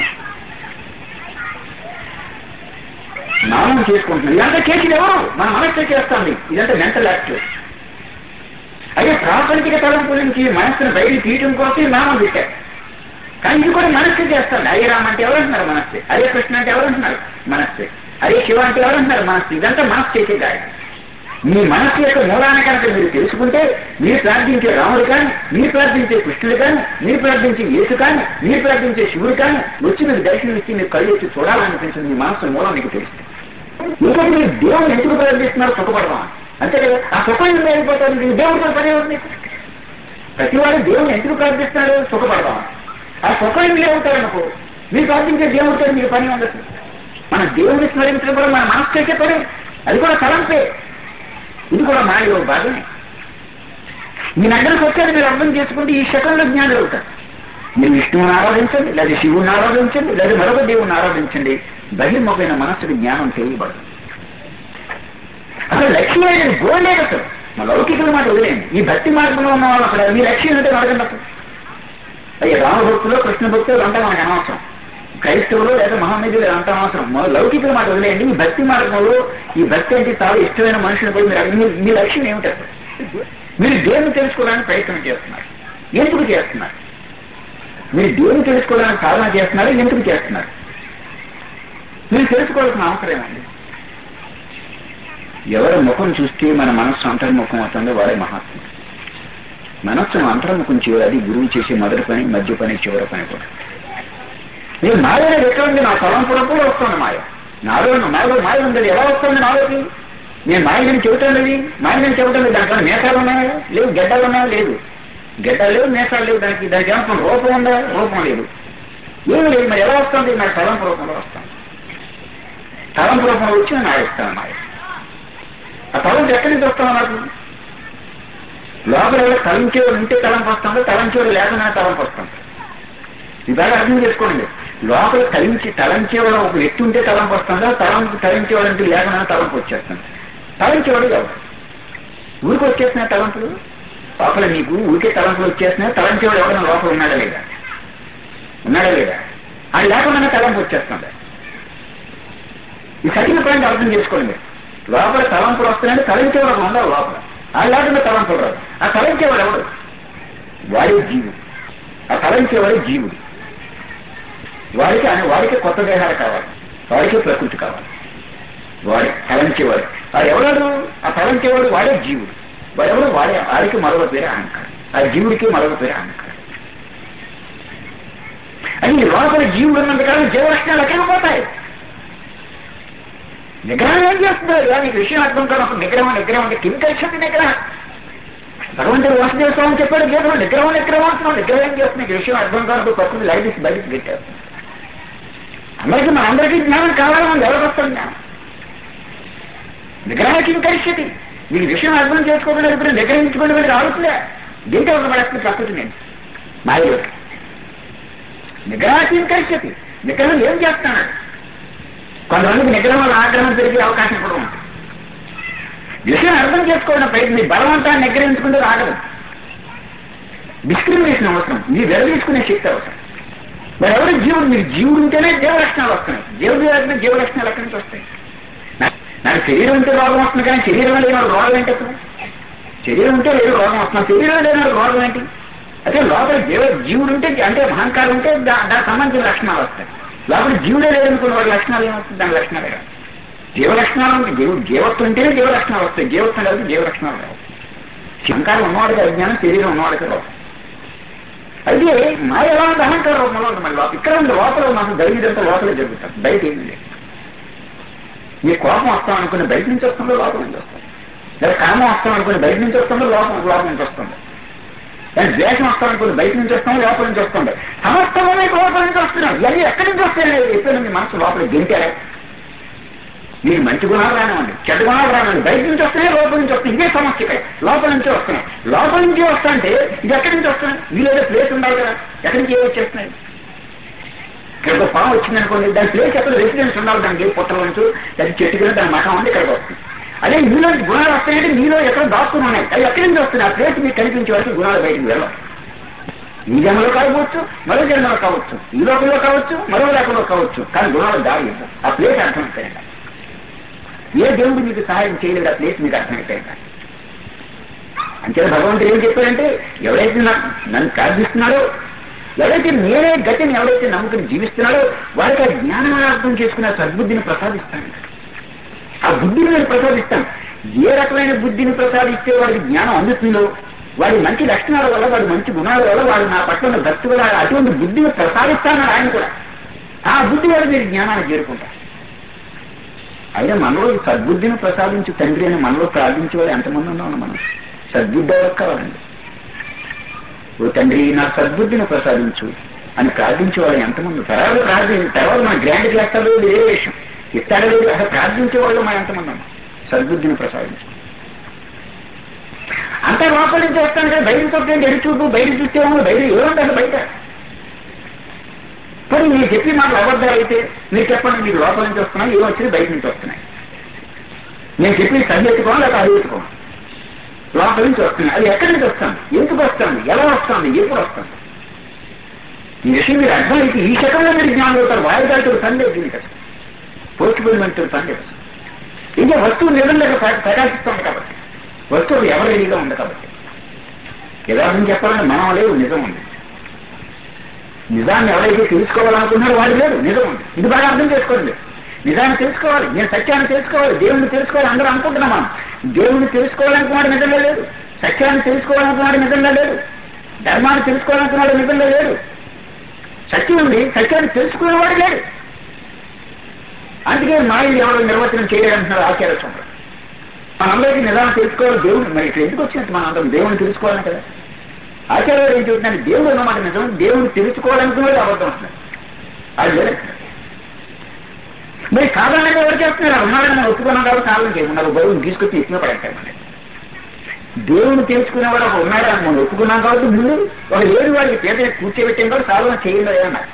నామం చేసుకుంటున్నాం ఇదంతా చేసేది ఎవరు మన మనస్సే చేస్తుంది ఇదంతా మెంటల్ యాక్టివ్ అదే ప్రాపంచిక తలంపుల నుంచి మనస్సును బయటికి తీయడం కోసం ఈ నామం పెట్టారు కానీ ఇది కూడా మనస్సే చేస్తుంది హరే రామ అంటే ఎవరంటున్నారు మనస్సే హరే కృష్ణ అంటే ఎవరంటున్నారు మనస్సే హరే శివ అంటే ఎవరంటున్నారు మనస్సు ఇదంతా మనస్సు చేసే గాయం మీ మనస్సు యొక్క మూలాన్ని కనుక మీరు తెలుసుకుంటే మీరు ప్రార్థించే రాముడు కానీ మీరు ప్రార్థించే కృష్ణుడు కానీ మీరు ప్రార్థించే యేసు కానీ మీరు ప్రార్థించే శివుడు కానీ వచ్చి మీకు దర్శనం ఇచ్చి మీరు కళ్ళు ఎత్తి చూడాలనిపించింది మీ మనస్సు మూలం మీకు తెలుస్తుంది ఇంకొకటి మీరు దేవుడు ఎందుకు ప్రార్థిస్తున్నారు సుఖపడదాం అంతే కదా ఆ సుఖం ఎందుకు అయిపోతుంది మీకు దేవుడితో పని ఉంది మీకు ప్రతి వాడు దేవుడు ఎందుకు ప్రార్థిస్తున్నారు సుఖపడదాం ఆ సుఖం ఎందుకు అవుతారు అనుకో మీరు ప్రార్థించే దేవుడితో మీకు పని ఉండదు మన దేవుడిని స్మరించడం కూడా మన మనసు చేసే పని అది కూడా తలంపే ఇది కూడా మాయలో భాగమే మీ దగ్గరకు వచ్చారు మీరు అర్థం చేసుకుంటే ఈ శకంలో జ్ఞానం అవుతారు మీరు విష్ణువుని ఆరాధించండి లేదా శివుని ఆరాధించండి లేదా మరొక దేవుని ఆరాధించండి బహిర్ముఖమైన మనస్సుకి జ్ఞానం తెలియబడదు అసలు లక్ష్యం అనేది గోల్ లేదు అసలు మా లౌకికుల మాట వదిలేండి ఈ భక్తి మార్గంలో ఉన్న వాళ్ళు అసలు మీ లక్ష్యం ఏంటో అడగండి అసలు అయ్యే రామభక్తులు కృష్ణ భక్తులు అంతా మనకు అనవసరం క్రైస్తవులు లేదా మహామేధులు అంత అవసరం మా లౌకికుల మాట వదిలేయండి ఈ భక్తి మార్గంలో ఈ భక్తి అంటే చాలా ఇష్టమైన మనుషులు పోయి మీరు అడిగి మీ లక్ష్యం ఏమిటి అసలు మీరు దేవుని తెలుసుకోవడానికి ప్రయత్నం చేస్తున్నారు ఎందుకు చేస్తున్నారు మీరు దేవుని తెలుసుకోవడానికి సాధన చేస్తున్నారు ఎందుకు చేస్తున్నారు మీరు తెలుసుకోవాల్సిన అవసరం ఏమండి ఎవరి ముఖం చూస్తే మన మనస్సు అంతర్ముఖం అవుతుందో వారే మహాత్ముడు మనస్సును అంతర్ముఖం చేయాలి అది గురువు చేసే మొదటి పని మధ్య పని చివరి పని కూడా నేను మాయ అనేది ఎక్కడ ఉంది నా తలంపులప్పుడు వస్తుంది మాయ నాలో నాలో మాయ ఉంది ఎలా వస్తుంది నాలోకి నేను మాయని చెబుతాను లేదు మాయని చెబుతాను లేదు దాంట్లో మేసాలు ఉన్నాయా లేవు గడ్డలు ఉన్నాయా లేదు గడ్డలు లేవు మేసాలు లేవు దానికి దానికి ఏమన్నా రూపం ఉందా రూపం లేదు ఏమి లేదు మరి ఎలా వస్తుంది నాకు తలంపు రూపంలో వస్తాను తలంపు రూపంలో వచ్చి నేను ఆడిస్తాను మాయ ఆ తలంపు ఎక్కడి నుంచి వస్తాను నాకు లోపల ఎవరో తలంచేవాడు ఉంటే తలంపు వస్తుందో తలంచేవాడు లేకుండా తలంపు వస్తుంది ఇది బాగా అర్థం చేసుకోండి లోపల తలించి తలంచేవాడు ఒక వ్యక్తి ఉంటే తలంపు వస్తుందా తలంపు తలించేవాడు అంటే లేకుండా తలంపు వచ్చేస్తుంది తలంచేవాడు కాదు ఊరికి వచ్చేసిన తలంపులు లోపల నీకు ఊరికే తలంపులు వచ్చేసినా తలంచేవాడు ఎవరైనా లోపల ఉన్నాడా లేదా ఉన్నాడా లేదా అది లేకుండా తలంపు వచ్చేస్తుంది ఈ సరైన పాయింట్ అర్థం చేసుకోండి లోపల తలంపులు వస్తున్నాయంటే తలంచేవాడు ఒకడు ఉండాలి లోపల అది లేకుండా తలంపులు రాదు ఆ తలంచేవాడు ఎవడు వాడే జీవుడు ఆ తలంచేవాడే జీవుడు వాడికి అని వాడికి కొత్త దేహాలు కావాలి వాడికి ప్రకృతి కావాలి వాడి తలంచేవాడు వాడు ఎవడాడు ఆ తలంచేవాడు వాడే జీవుడు వాడెవడు వాడే వాడికి మరొక పేరు అహంకారం ఆ జీవుడికి మరొక పేరు అహంకారం అది లోపల జీవుడు ఉన్నంతకాలం జీవలక్షణాలు ఎక్కడ పోతాయి నిగ్రహం ఏం చేస్తున్నారు నీకు విషయం అర్థం కాదు ఒక నిగ్రహం నిగ్రహం అంటే కింద కలిసి నిగ్రహం భగవంతుడు వాసుదేవ స్వామి చెప్పాడు గీతలో నిగ్రహం నిగ్రహం అంటున్నాం నిగ్రహం ఏం చేస్తుంది నీకు విషయం అర్థం కాదు ప్రకృతి లైట్ బయటకు పెట్టారు అందరికీ మన అందరికీ జ్ఞానం కావాలని మనం ఎవరికి వస్తాం జ్ఞానం నిగ్రహానికి ఇంకరిస్తుంది మీకు విషయం అర్థం చేసుకోకుండా ఇప్పుడు నిగ్రహించుకుని వెళ్ళి రావుతుందా దీంట్లో ఒక పడేస్తుంది ప్రకృతి నేను మాయలోకి నిగ్రహానికి ఇంకరిస్తుంది నిగ్రహం ఏం చేస్తున్నాడు కొంతమందికి నిగ్రహం వల్ల ఆగ్రహం పెరిగే అవకాశం కూడా ఉంటుంది విషయం అర్థం చేసుకోవడం ప్రయత్నం బలవంతాన్ని నిగ్రహించుకుంటే రాగదు డిస్క్రిమినేషన్ అవసరం ఇది వెరదీసుకునే శక్తి అవసరం మరి ఎవరు జీవుడు మీరు జీవుడు ఉంటేనే జీవలక్షణాలు వస్తున్నాయి జీవుడు లేకపోతే జీవలక్షణాలు ఎక్కడి నుంచి వస్తాయి నా- నాకు శరీరం ఉంటే రోగం వస్తుంది కానీ శరీరం లేని వాడు రోగం ఏంటి అసలు శరీరం ఉంటే లేదు రోగం వస్తుంది శరీరం లేని వాడు రోగం ఏంటి అదే లోపల జీవ జీవుడు ఉంటే అంటే అహంకారం ఉంటే దా- దానికి సంబంధించిన లక్షణాలు వస్తాయి లోపల జీవుడే లేదనుకున్న వాడి లక్షణాలు ఏమవుతుంది దాని లక్షణాలే కాదు జీవ లక్షణాలు ఉంటాయి జీవ జీవత్వం ఉంటేనే జీవ లక్షణాలు వస్తాయి జీవత్వం లేదు జీవ లక్షణాలు రావు శంకారం ఉన్నవాడికి అజ్ఞానం శరీరం ఉన్నవాడికి రావు అయితే మా ఎలా ఉంది అహంకార రూపంలో ఉంది మళ్ళీ లోపల ఇక్కడ ఉంది లోపల మాకు జరిగినంత లోపలే జరుగుతుంది బయట ఏమీ లేదు మీ కోపం వస్తాం అనుకుని బయట నుంచి వస్తుందో లోపల నుంచి వస్తుంది లేదా కామం వస్తాం అనుకుని బయట నుంచి వస్తుందో లోపల లోపల నుంచి వస్తుంది లేదా ద్వేషం వస్తాం అనుకుని బయట నుంచి వస్తాం లోపల నుంచి వస్తుంది సమస్తం మీకు లోపల నుంచి వస్తున్నాం ఇవన్నీ ఎక్కడి నుంచి వస్తాయి ఎప్పుడు మీ మనసు లోపల గెంటారా మీరు మంచి గుణాలు రానివ్వండి చెడ్డ గుణాలు రానివ్వండి బయట నుంచి వస్తున్నాయి లోపల నుంచి వస్తున్నాయి ఇదే సమస్య ఇక్కడ లోపల నుంచి వస్తున్నాయి లోపల నుంచి వస్తుంటే ఇది ఎక్కడి నుంచి వస్తున్నాయి వీలేదో ప్లేస్ ఉండాలి కదా ఎక్కడి నుంచి ఏ వచ్చేస్తున్నాయి ఇక్కడ ఒక పాము వచ్చింది అనుకోండి దాని ప్లేస్ ఎక్కడ రెసిడెన్స్ ఉండాలి దానికి పుట్టల నుంచి అది చెట్టు కింద దాని మఠం ఉంది ఇక్కడికి వస్తుంది అదే మీలో గుణాలు వస్తాయంటే మీలో ఎక్కడ దాక్కుని ఉన్నాయి అవి ఎక్కడి నుంచి వస్తున్నాయి ఆ ప్లేస్ మీకు కనిపించే వరకు గుణాలు బయటకు వెళ్ళవు ఈ జన్మలో కావచ్చు మరో జన్మలో కావచ్చు ఈ లోకంలో కావచ్చు మరో లోకంలో కావచ్చు కానీ గుణాలు దారి ఇవ్వవు. ఆ ప్లేస్ అర్థమైపోయింది ఏ దేవుడు మీకు సహాయం చేయలేడు ఆ ప్లేస్ మీకు అర్థమైపోయింది అంతే భగవంతుడు ఏం చెప్పాడంటే ఎవడైతే నా- నన్ను ప్రార్థిస్తున్నాడో ఎవరైతే నేనే గతిని ఎవరైతే నమ్ముకుని జీవిస్తున్నాడో వాడికి ఆ జ్ఞానాన్ని అర్థం చేసుకుని ఆ సద్బుద్ధిని ప్రసాదిస్తాను ఆ బుద్ధిని నేను ప్రసాదిస్తాను ఏ రకమైన బుద్ధిని ప్రసాదిస్తే వాడికి జ్ఞానం అందుతుందో వాడి మంచి లక్షణాల వల్ల వాడి మంచి గుణాల వల్ల వాడు నా పట్ల ఉన్న భక్తి వల్ల అటువంటి బుద్ధిని ప్రసాదిస్తానని ఆయన కూడా ఆ బుద్ధి వల్ల మీరు జ్ఞానాన్ని చేరుకుంటారు అయినా మనలో ఈ సద్బుద్ధిని ప్రసాదించు తండ్రి అని మనలో ప్రార్థించే వాళ్ళు ఎంతమంది ఉన్నామని మనం సద్బుద్ధి ఎవరికి కావాలండి ఓ తండ్రి నా సద్బుద్ధిని ప్రసాదించు అని ప్రార్థించే వాళ్ళు ఎంతమంది తర్వాత ప్రార్థి తర్వాత మన గ్రాండ్ చేస్తాడో లేదు ఏ విషయం ఇస్తాడో లేదు అసలు ప్రార్థించే వాళ్ళు మనం ఎంతమంది ఉన్నాం సద్బుద్ధిని ప్రసాదించు అంతా లోపల నుంచి వస్తాను కదా బయట చూస్తే ఎడి చూపు బయట చూస్తే ఏమో బయట ఏముంటారు బయట మరి మీరు చెప్పి మాటలు అబద్ధాలు అయితే మీరు చెప్పండి మీరు లోపల నుంచి వస్తున్నాయి ఏమో వచ్చింది బయట నుంచి వస్తున్నాయి నేను చెప్పి సరి ఎత్తుకోవాలి లేక అది ఎత్తుకోవాలి లోపల నుంచి వస్తుంది అది ఎక్కడి నుంచి వస్తుంది ఎందుకు వస్తుంది ఎలా వస్తుంది ఎప్పుడు వస్తుంది ఈ విషయం మీరు అర్థమైతే ఈ శకంలో మీరు జ్ఞానం అవుతారు వాయుదాటుడు పని లేదు దీనికి అసలు పోస్టుపోయినట్టు పని లేదు అసలు ఇంకా వస్తువు నిజంగా ప్రకాశిస్తుంది కాబట్టి వస్తువు ఎవరు రెడీగా ఉంది కాబట్టి యథార్థం చెప్పాలంటే మనం లేదు నిజం ఉంది నిజాన్ని ఎవరైతే తెలుసుకోవాలనుకుంటున్నారో వాడు లేడు నిజం ఉంది ఇది బాగా అర్థం చేసుకోండి నిజాన్ని తెలుసుకోవాలి నేను సత్యాన్ని తెలుసుకోవాలి దేవుణ్ణి తెలుసుకోవాలి అందరూ అనుకుంటున్నాం మనం దేవుణ్ణి తెలుసుకోవాలనుకున్నాడు నిజంగా లేడు సత్యాన్ని తెలుసుకోవాలనుకున్నాడు నిజంగా లేడు ధర్మాన్ని తెలుసుకోవాలనుకున్నాడు నిజంగా లేడు సత్యం ఉంది సత్యాన్ని తెలుసుకునేవాడు లేడు అందుకే మాయలు ఎవరు నిర్వచనం చేయాలంటున్నారు ఆచార్య స్వామి మనందరికీ నిజాన్ని తెలుసుకోవాలి దేవుడు మరి ఇక్కడ ఎందుకు వచ్చినట్టు మనం అందరం దేవుని తెలుసుకోవాలి కదా ఆచార్యుడు ఏం చెబుతున్నాడు దేవుడు అన్నమాట నిజం దేవుని తెలుసుకోవాలనుకున్నాడు అబద్ధం అంటున్నాడు అది లేదు మరి సాధారణంగా ఎవరు చేస్తున్నారు ఉన్నారని మనం ఒప్పుకున్నాం కాబట్టి సాధన చేయమన్నారు బరువును తీసుకొచ్చి ఎత్తున పడేస్తారు మనకి దేవుని తెలుసుకునేవాడు ఒక ఉన్నాడని మనం ఒప్పుకున్నాం కాబట్టి ముందు ఒక లేని వాడికి పేద కూర్చోబెట్టిన కూడా సాధన చేయండి అన్నారు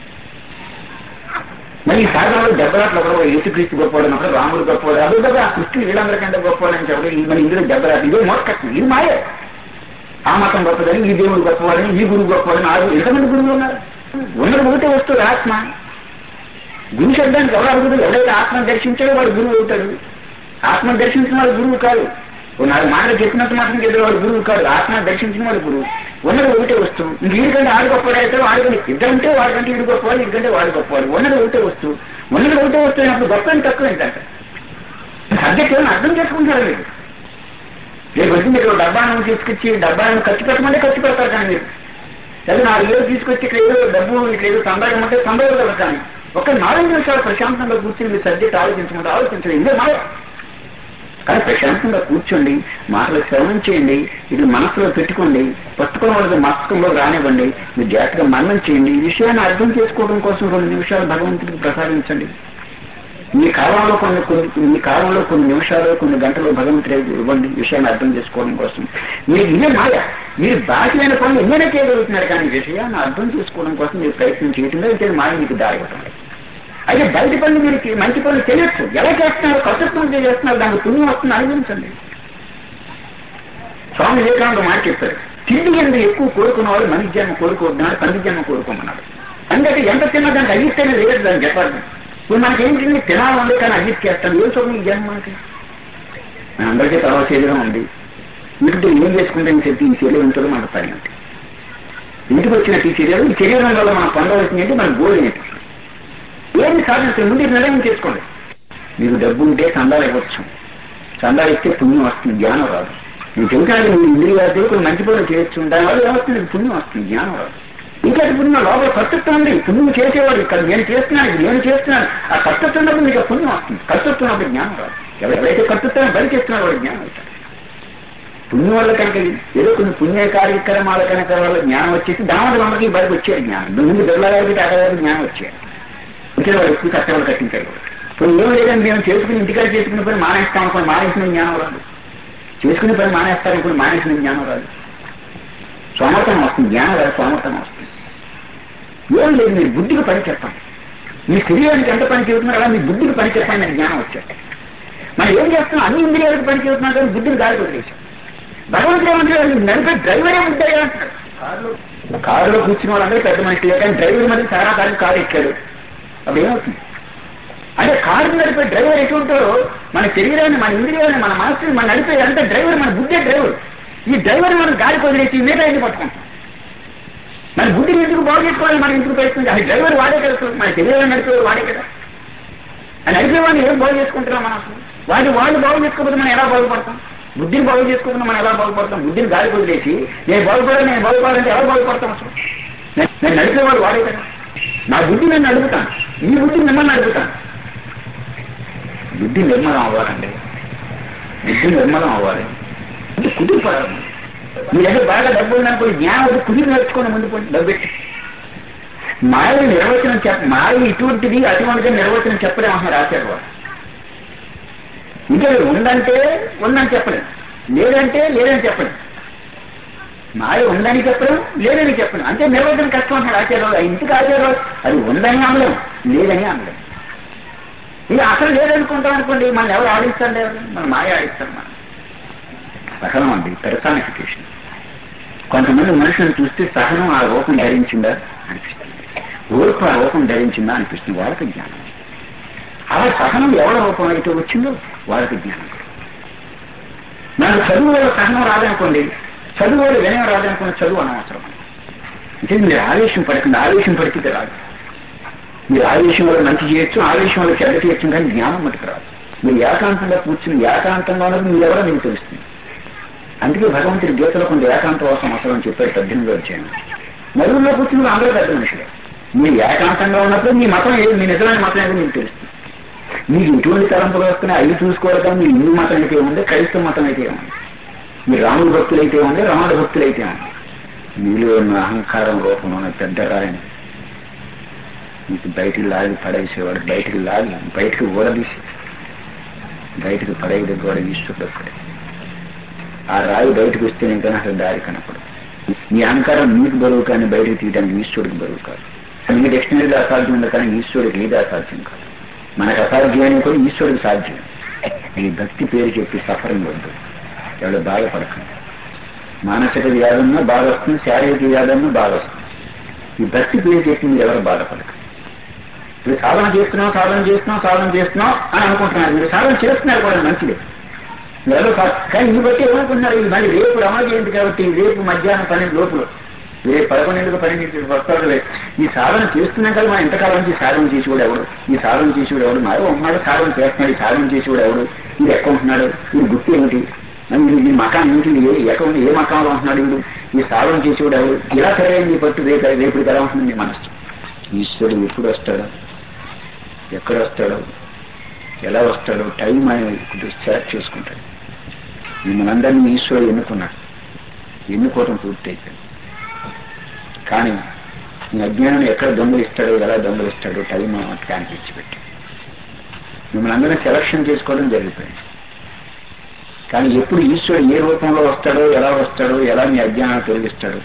మరి ఈ సాధనలో దెబ్బలాట్లు ఒకడు యేసుక్రీస్తు గొప్పవాడు ఒకడు రాముడు గొప్పవాడు అదే కదా ఆ కృష్ణుడు వీళ్ళందరికంటే గొప్పవాడు అని చెప్పడం ఈ మన ఇందులో దెబ్బలాట్లు ఇదే మోసకత్వం ఇది మాయే ఆ మతం గొప్పదని ఈ దేవుడు గొప్పవాడని ఈ గురువు గొప్పవాడని ఆ గురువు ఎంతమంది గురువులు ఉన్నారు ఉన్నది ఒకటే వస్తువు ఆత్మ గురు శబ్దానికి ఎవరు అడుగుడు ఎవరైతే ఆత్మను దర్శించాడో వాడు గురువు అవుతాడు ఆత్మను దర్శించిన వాడు గురువు కాదు ఓ నాలుగు మాటలు చెప్పినంత మాత్రం చెప్పే వాడు గురువు కాదు ఆత్మను దర్శించిన వాడు గురువు ఉన్నది ఒకటే వస్తువు ఇంక వీడికంటే ఆడు గొప్పవాడు అయితే వాడికంటే ఇద్దరంటే వాడికంటే వీడు గొప్పవాడు ఇదికంటే వాడు గొప్పవాడు ఉన్నది ఒకటే వస్తువు ఉన్నది ఒకటే వస్తువు అయినప్పుడు గొప్ప అని తక్కువ ఏంటంట సబ్జెక్ట్ ఏమైనా అర్థం చేసుకుంటారా మీరు రేపు వచ్చి మీరు డబ్బాను తీసుకొచ్చి డబ్బాను ఖర్చు పెట్టమంటే ఖర్చు పెడతారు కానీ మీరు లేదా నాలుగు వేలు తీసుకొచ్చి ఇక్కడ ఏదో డబ్బు ఇక్కడ ఏదో సందాయమంటే సందాయగలరు కానీ ఒక నాలుగు నిమిషాలు ప్రశాంతంగా కూర్చుని మీ సబ్జెక్ట్ ఆలోచించమంటే ఆలోచించండి ఇదే మాట కానీ ప్రశాంతంగా కూర్చోండి మాటలు శ్రవణం చేయండి ఇది మనసులో పెట్టుకోండి పట్టుకోవడం మస్తకంలో రానివ్వండి మీరు జాగ్రత్తగా మననం చేయండి ఈ విషయాన్ని అర్థం చేసుకోవడం కోసం రెండు నిమిషాలు భగవంతుడికి ప్రసాదించండి మీ కాలంలో కొన్ని కొన్ని మీ కాలంలో కొన్ని నిమిషాలు కొన్ని గంటలు భగవంతుడు ఇవ్వండి ఈ విషయాన్ని అర్థం చేసుకోవడం కోసం మీరు ఇదే మాయ మీరు బాధ్యమైన పనులు ఎన్నైనా చేయగలుగుతున్నారు కానీ ఈ విషయాన్ని అర్థం చేసుకోవడం కోసం మీరు ప్రయత్నం చేయటం అయితే మాయ మీకు దారి ఇవ్వటం అయితే బయట పనులు మీరు చే- మంచి పనులు చేయొచ్చు ఎలా చేస్తున్నారు కష్టత్వం చేస్తున్నారు దానికి పుణ్యం వస్తుంది అనుభవించండి స్వామి వివేకానంద మాట చెప్పారు తిండి ఎందుకు ఎక్కువ కోరుకున్న వాళ్ళు మనిషి జన్మ కోరుకోవద్దున్నాడు పంది జన్మ కోరుకోమన్నాడు అందుకే ఎంత తిన్నా దానికి అయ్యిస్తేనే లేదు దాన్ని చెప్పాలి ఇప్పుడు మనకి ఏంటంటే తినాలి కానీ అయ్యిట్ చేస్తాను ఏ సుఖం ఈ జన్మ మనకి మన అందరికీ తర్వాత శరీరం ఉంది వీటితో ఏం చేసుకుంటే ఈ చెప్పి ఈ శరీరం ఉంటుందో మనకు పని అంటే ఇంటికి వచ్చిన ఈ శరీరం ఈ శరీరం వల్ల మనం పొందవలసింది ఏంటి మన గోల్ ఏంటి ఏది సాధించండి ముందు ఇది నిర్ణయం చేసుకోండి మీకు డబ్బు ఉంటే చందాలు ఇవ్వచ్చు చందాలు ఇస్తే పుణ్యం వస్తుంది జ్ఞానం రాదు మీకు తెలిసిన మీ ఇంద్రియాలు కొన్ని మంచి పనులు చేయొచ్చు దానివల్ల ఏమొస్తుంది మీకు పుణ్యం వస్తుంది జ్ఞానం రాదు ఇంకా పుణ్యం లోపల కర్తృత్వం ఉంది పుణ్యం చేసేవాడు ఇక్కడ నేను చేస్తున్నాను ఇది నేను చేస్తున్నాను ఆ కర్తృత్వం ఉన్నప్పుడు మీకు ఆ పుణ్యం వస్తుంది కర్తృత్వం ఉన్నప్పుడు జ్ఞానం రాదు ఎవరు- ఎవరైతే కర్తృత్వాన్ని బలి చేస్తున్నారో వాడు జ్ఞానం అవుతాడు పుణ్యం వల్ల కనుక ఏదో కొన్ని పుణ్య కార్యక్రమాల కనుక వల్ల జ్ఞానం వచ్చేసి దాని మనకి బయటకు వచ్చేది జ్ఞానం ముందు బిర్లాగారికి టాటాగారికి జ్ఞానం వచ్చేది ఇంకా వాడు ఎక్కువ కష్టాలు కట్టించారు ఇప్పుడు ఏం లేదని మేము చేసుకుని ఇంటికాడ చేసుకునే పని మానేస్తాం అనుకోండి మానేసిన జ్ఞానం రాదు చేసుకునే పని మానేస్తారు ఇప్పుడు మానేసిన జ్ఞానం రాదు సోమర్థం వస్తుంది జ్ఞానం రాదు సోమర్థం వస్తుంది ఏం లేదు మీరు బుద్ధికి పని చెప్పండి మీ శరీరానికి ఎంత పని చెబుతున్నారో అలా మీ బుద్ధికి పని చెప్పండి నాకు జ్ఞానం వచ్చేస్తుంది మనం ఏం చేస్తున్నాం అన్ని ఇంద్రియాలకు పని చెబుతున్నాం కానీ బుద్ధిని గాలి వదిలేసాం భగవంతుడు ఏమంటారు నడిపే డ్రైవరే ఉంటాయి అంటారు కారులో కూర్చున్న వాళ్ళందరూ పెద్ద మనిషి కానీ డ్రైవర్ మరి సారా కారు కారు ఎక్కాడు అప్పుడు ఏమవుతుంది అంటే కారు నడిపే డ్రైవర్ ఎటువంటారో మన శరీరాన్ని మన ఇంద్రియాన్ని మన మనసుని మన నడిపే అంత డ్రైవర్ మన బుద్ధే డ్రైవర్ ఈ డ్రైవర్ మనం గాలి వదిలేసి మిగతా ఎందుకు పట్టుకుంటాం మన బుద్ధిని ఎందుకు బాగు చేసుకోవాలి మనం ఎందుకు ప్రయత్నం అది డ్రైవర్ వాడే కదా అసలు. మన శరీరాన్ని నడిపే వాడే కదా ఆ నడిపేవాడిని ఏం బాగు చేసుకుంటున్నాం మనం అసలు వాడిని వాళ్ళు బాగు చేసుకోకపోతే మనం ఎలా బాగుపడతాం బుద్ధిని బాగు చేసుకోకుండా మనం ఎలా బాగుపడతాం బుద్ధిని గాలి వదిలేసి నేను బాగుపడాలి నేను బాగుపడాలంటే ఎలా బాగుపడతాం అసలు నేను- నేను నడిపేవాడు వాడే కదా నా బుద్ధి నేను అడుగుతాను ఈ బుద్ధి మిమ్మల్ని అడుగుతాను బుద్ధి నిర్మలం అవ్వాలండి బుద్ధి నిర్మలం అవ్వాలి అంటే కుదిరిపడాలి మీ దగ్గర బాగా డబ్బు ఉందనుకోండి జ్ఞానం అది కుదిరి నేర్చుకోండి ముందు పోయి డబ్బు పెట్టి మాయని నిర్వచనం చెప్ప మాయ ఇటువంటిది అటువంటిది నిర్వచనం చెప్పలేమంటున్నారు ఆచార్య వారు ఇంకా ఉందంటే ఉందని చెప్పలేం లేదంటే లేదని చెప్పలేం మాయ ఉందని చెప్పడం లేదని చెప్పడం అంటే నిర్వచనం కష్టం అంటున్నాడు ఆచార్య ఇంటికి ఆచార్య అది ఉందని అనలేం లేదని అనలేం ఇది అసలు లేదనుకుంటాం అనుకోండి మనం ఎవరు ఆడిస్తాం లేదు మన మాయ ఆడిస్తాం మనం సహనం అండి పెర్సానిఫికేషన్ కొంతమంది మనుషులను చూస్తే సహనం ఆ రూపం ధరించిందా అనిపిస్తుంది ఓర్పు ఆ రూపం ధరించిందా అనిపిస్తుంది వాళ్ళకి జ్ఞానం అలా సహనం ఎవరి రూపం అయితే వచ్చిందో వాళ్ళకి జ్ఞానం నాకు చదువు వల్ల సహనం రాదనుకోండి చదువు వల్ల వినయం రాదనుకోండి చదువు అనవసరం అంటే మీరు ఆవేశం పడకండి ఆవేశం పడితే రాదు మీరు ఆవేశం వల్ల మంచి చేయొచ్చు ఆవేశం వల్ల చెడ్డ చేయొచ్చు కానీ జ్ఞానం మటుకు రాదు మీరు ఏకాంతంగా కూర్చుని ఏకాంతంగా ఉన్నది మీరు ఎవరో మీకు తెలుస్తుంది అందుకే భగవంతుడి గీతలో కొంత ఏకాంత వాసం అవసరం అని చెప్పారు పద్దెనిమిది వచ్చాను నలుగురిలో కూర్చుని అందరూ పెద్ద మనుషులే మీరు ఏకాంతంగా ఉన్నప్పుడు మీ మతం ఏది మీ నిజమైన మతం ఏదో మీకు తెలుస్తుంది మీకు ఎటువంటి తలంపులు వస్తున్నాయి అవి చూసుకోవాలి కానీ మీరు హిందూ మతం అయితే ఉంది క్రైస్తవ మతం అయితే ఉంది మీరు రాముడు భక్తులు అయితే ఉంది రాముడు భక్తులు అయితే ఉంది మీలో ఉన్న అహంకారం రూపంలో ఉన్న పెద్ద రాయని మీకు బయటికి లాగి పడేసేవాడు బయటికి లాగి బయటికి ఊరదీసి బయటికి పడేయడం కూడా ఈశ్వరుడు ఒక్కడే ఆ రాయి బయటకు వస్తేనే కానీ అసలు దారి కనపడదు మీ అహంకారం మీకు బరువు కానీ బయటకు తీయడానికి ఈశ్వరుడికి బరువు కాదు మీ డిక్షనరీలో అసాధ్యం ఉంది కానీ ఈశ్వరుడికి ఏది అసాధ్యం కాదు మనకు అసాధ్యమైన కూడా ఈశ్వరుడికి సాధ్యం ఈ భక్తి పేరు చెప్పి సఫరింగ్ వద్దు ఎవరు బాధపడకండి మానసిక వ్యాధున్నా బాధ వస్తుంది శారీరక వ్యాధున్నా బాధ వస్తుంది ఈ భక్తి పేరు చెప్పి మీరు ఎవరు బాధపడకండి ఇప్పుడు సాధన చేస్తున్నాం సాధన చేస్తున్నాం సాధన చేస్తున్నాం అని అనుకుంటున్నారు మీరు సాధన చేస్తున్నారు కూడా మంచిది మీరు కా- కానీ ఈ బట్టి ఏమనుకుంటున్నారు ఇది మళ్ళీ రేపు రమణ జయంతి కాబట్టి రేపు మధ్యాహ్నం పన్నెండు లోపల రేపు పదకొండింటికి పన్నెండింటికి వస్తారు లేదు. ఈ సాధన చేస్తున్నాం కదా మనం ఎంతకాలం నుంచి సాధన చేసి కూడా ఎవడు ఈ సాధన చేసి కూడా ఎవడు మారో ఉన్నాడు సాధన చేస్తున్నాడు ఈ సాధన చేసి కూడా ఎవడు ఇది ఎక్కడ ఉంటున్నాడు ఇది గుర్తు ఏమిటి మరి ఇది ఈ మకాం ఏమిటి ఏ ఎక్కడ ఉంది ఏ మకాంలో ఉంటున్నాడు వీడు ఈ సాధన చేసి కూడా ఎవడు ఇలా తిరగండి పట్టు రేపు రేపు ఎలా ఉంటుంది మీ మనస్సు ఈశ్వరుడు ఎప్పుడు వస్తాడు ఎక్కడ వస్తాడో ఎలా వస్తాడో టైం ఆయన సెలెక్ట్ చేసుకుంటాడు మిమ్మల్ని అందరినీ ఈశ్వరుడు ఎన్నుకున్నాడు ఎన్నుకోవడం పూర్తి అయిపోయింది కానీ మీ అజ్ఞానం ఎక్కడ దొంగలిస్తాడో ఎలా దొంగలిస్తాడో టైం అట్లా ఇచ్చిపెట్టి మిమ్మల్ని అందరినీ సెలక్షన్ చేసుకోవడం జరిగిపోయింది కానీ ఎప్పుడు ఈశ్వరుడు ఏ రూపంలో వస్తాడో ఎలా వస్తాడో ఎలా మీ అజ్ఞానాన్ని తొలగిస్తాడో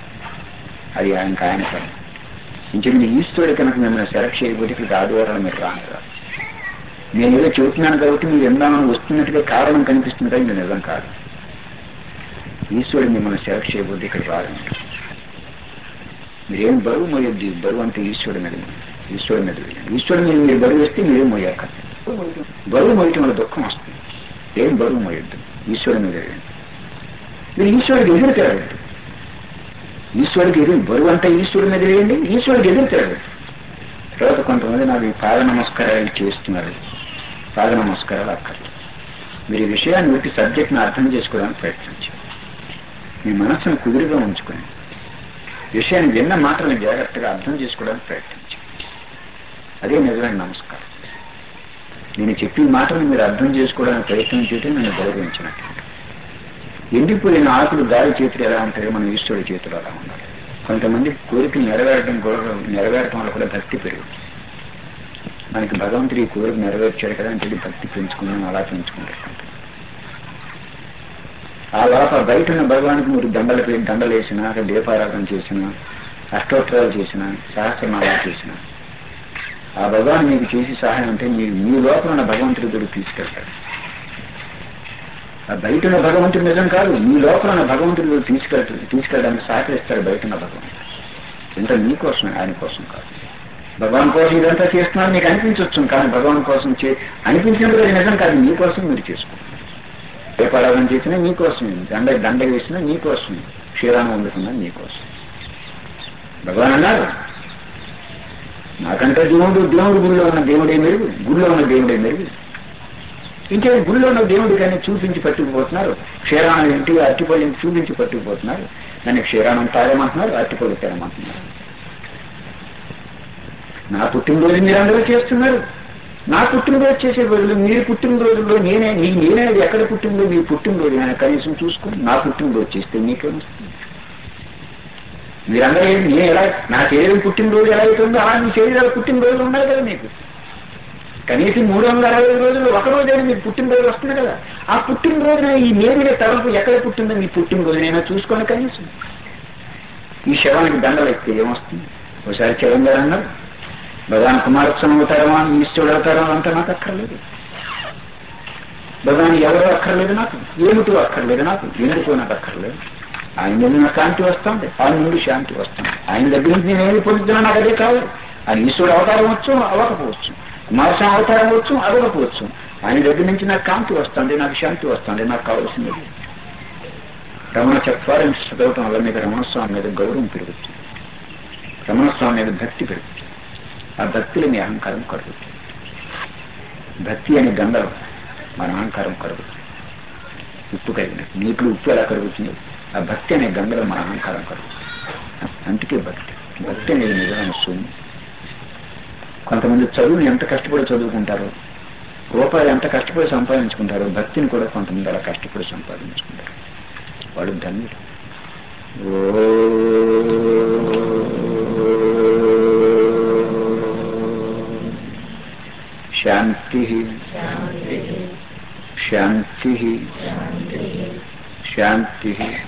అది ఆయనకు ఆయన పని ఇంకేంటి ఈశ్వరుడు కనుక మిమ్మల్ని సెలెక్ట్ చేయకపోతే ఇక్కడికి ఆదివారాలు మీరు రాను కదా నేను ఏదో చెబుతున్నాను కాబట్టి మీరు ఎందామని వస్తున్నట్టుగా కారణం కనిపిస్తుంది కానీ మీరు నిజం కాదు ఈశ్వరుడు మిమ్మల్ని సెలెక్ట్ చేయకపోతే ఇక్కడ రాదు మీరేం బరువు మోయొద్దు బరువు అంతా ఈశ్వరుడు మీద ఉంది. ఈశ్వరుడు మీద వేయండి. ఈశ్వరుడు మీద మీరు బరువు వేస్తే మీరేం మోయాక బరువు మోయటం వల్ల దుఃఖం వస్తుంది ఏం బరువు మోయొద్దు ఈశ్వరుడు మీద వేయండి. మీరు ఈశ్వరుడికి ఎదురు తిరగద్దు ఈశ్వరుడికి ఎదురు బరువు అంతా ఈశ్వరుడి మీద వేయండి ఈశ్వరుడికి ఎదురు తిరగద్దు తర్వాత కొంతమంది నాకు ఈ పాద నమస్కారాలు చేస్తున్నారు పాద నమస్కారాలు అక్కర్లేదు మీరు ఈ విషయాన్ని బట్టి సబ్జెక్ట్ని అర్థం చేసుకోవడానికి ప్రయత్నించండి మీ మనస్సును కుదురుగా ఉంచుకొని విషయాన్ని విన్న మాటలను జాగ్రత్తగా అర్థం చేసుకోవడానికి ప్రయత్నించండి అదే నిజమైన నమస్కారం నేను చెప్పి మాటలు మీరు అర్థం చేసుకోవడానికి ప్రయత్నం చేయడం నేను గౌరవించినట్టు ఎండిపోయిన ఆకులు గాలి చేతులు ఎలా ఉంటాయో మన ఈశ్వరుడి చేతులు అలా ఉండాలి కొంతమంది కోరిక నెరవేరడం కూడా నెరవేరటం వల్ల కూడా భక్తి పెరుగుతుంది మనకి భగవంతుడి ఈ కోరిక నెరవేర్చాడు కదా అని చెప్పి భక్తి పెంచుకున్నాం అలా పెంచుకుంటారు కొంతమంది. ఆ లోపల బయట ఉన్న భగవానికి మీరు దండలు పెట్టి దండలు వేసినా అక్కడ దీపారాధన చేసినా అష్టోత్తరాలు చేసినా సహస్రనామాలు చేసినా ఆ భగవాన్ మీకు చేసి సహాయం అంటే మీరు మీ లోపల ఉన్న భగవంతుడి గుడి తీసుకెళ్తాడు ఆ బయట ఉన్న భగవంతుడు నిజం కాదు మీ లోపల ఉన్న భగవంతుడి గుడి తీసుకెళ్తాడు తీసుకెళ్ళడానికి సహకరిస్తాడు బయట ఉన్న భగవంతుడు ఇంత మీకోసం ఆయన కోసం కాదు భగవాన్ కోసం ఇదంతా చేస్తున్నారు మీకు అనిపించవచ్చు కానీ భగవాన్ కోసం చే అనిపించినప్పుడు అది నిజం కాదు మీకోసం మీరు చేసుకోండి దీపారాధన చేసినా మీకోసం దండ దండ వేసినా మీకోసం క్షీరాన్ని వండుకున్నా మీకోసం భగవాన్ అన్నారు నాకంటే దేవుడు దేవుడు గుడిలో ఉన్న దేవుడే మెరుగు గుడిలో ఉన్న దేవుడే మెరుగు ఇంకే గుడిలో ఉన్న దేవుడి కానీ చూపించి పట్టుకుపోతున్నారు క్షీరాణం ఏంటి అరటిపళ్ళు చూపించి పట్టుకుపోతున్నారు నన్ను క్షీరాణం తాగమంటున్నారు అరటిపళ్ళు తినమంటున్నారు నా పుట్టినరోజు మీరందరూ చేస్తున్నారు నా పుట్టినరోజు చేసే బదులు మీరు పుట్టినరోజుల్లో నేనే నీ నేనే ఎక్కడ పుట్టిందో మీ పుట్టినరోజు నేను కనీసం చూసుకుని నా పుట్టినరోజు చేస్తే మీకేమొస్తుంది మీరందరూ ఏంటి నేను ఎలా నా శరీరం పుట్టినరోజు ఎలా అవుతుందో అలా మీ శరీరాలు పుట్టినరోజులు ఉన్నాయి కదా మీకు కనీసం మూడు వందల అరవై ఐదు రోజులు ఒక రోజైనా మీకు పుట్టినరోజు వస్తుంది కదా ఆ పుట్టినరోజున ఈ నేరుగా తలపు ఎక్కడ పుట్టిందో మీ పుట్టినరోజునైనా చూసుకోండి కనీసం ఈ శవానికి దండలు ఇస్తే ఏమొస్తుంది ఒకసారి చలం గారు అన్నారు భగవాన్ కుమారస్వామి అవుతారమా ఈశ్వరుడు అవుతారమా అంతా నాకు అక్కర్లేదు భగవాన్ ఎవరో అక్కర్లేదు నాకు ఏమిటో అక్కర్లేదు నాకు ఎందుకో నాకు అక్కర్లేదు ఆయన నుండి నాకు శాంతి వస్తుంది ఆయన నుండి శాంతి వస్తుంది ఆయన దగ్గర నుంచి నేను ఏమి పొందుతున్నా నాకు అదే కావాలి ఆయన ఈశ్వరుడు అవతారం వచ్చు అవ్వకపోవచ్చు కుమారస్వామి అవతారం వచ్చు అవ్వకపోవచ్చు ఆయన దగ్గర నుంచి నాకు కాంతి వస్తుంది నాకు శాంతి వస్తుంది నాకు కావాల్సింది రమణ చత్వారం చదవటం వల్ల మీకు రమణస్వామి మీద గౌరవం పెరుగుతుంది రమణస్వామి మీద భక్తి పెరుగుతుంది ఆ భక్తిలో మీ అహంకారం కరుగుతుంది భక్తి అనే గంగలో మన అహంకారం కరుగుతుంది ఉప్పు కరిగినట్టు నీటిలో ఉప్పు ఎలా కరుగుతుందో ఆ భక్తి అనే గంగలో మన అహంకారం కరుగుతుంది అందుకే భక్తి భక్తి అనేది నిజమైన శూన్యం కొంతమంది చదువుని ఎంత కష్టపడి చదువుకుంటారో రూపాయలు ఎంత కష్టపడి సంపాదించుకుంటారో భక్తిని కూడా కొంతమంది అలా కష్టపడి సంపాదించుకుంటారు వాడు ధన్యుడు శాంతి శాంతి శాంతి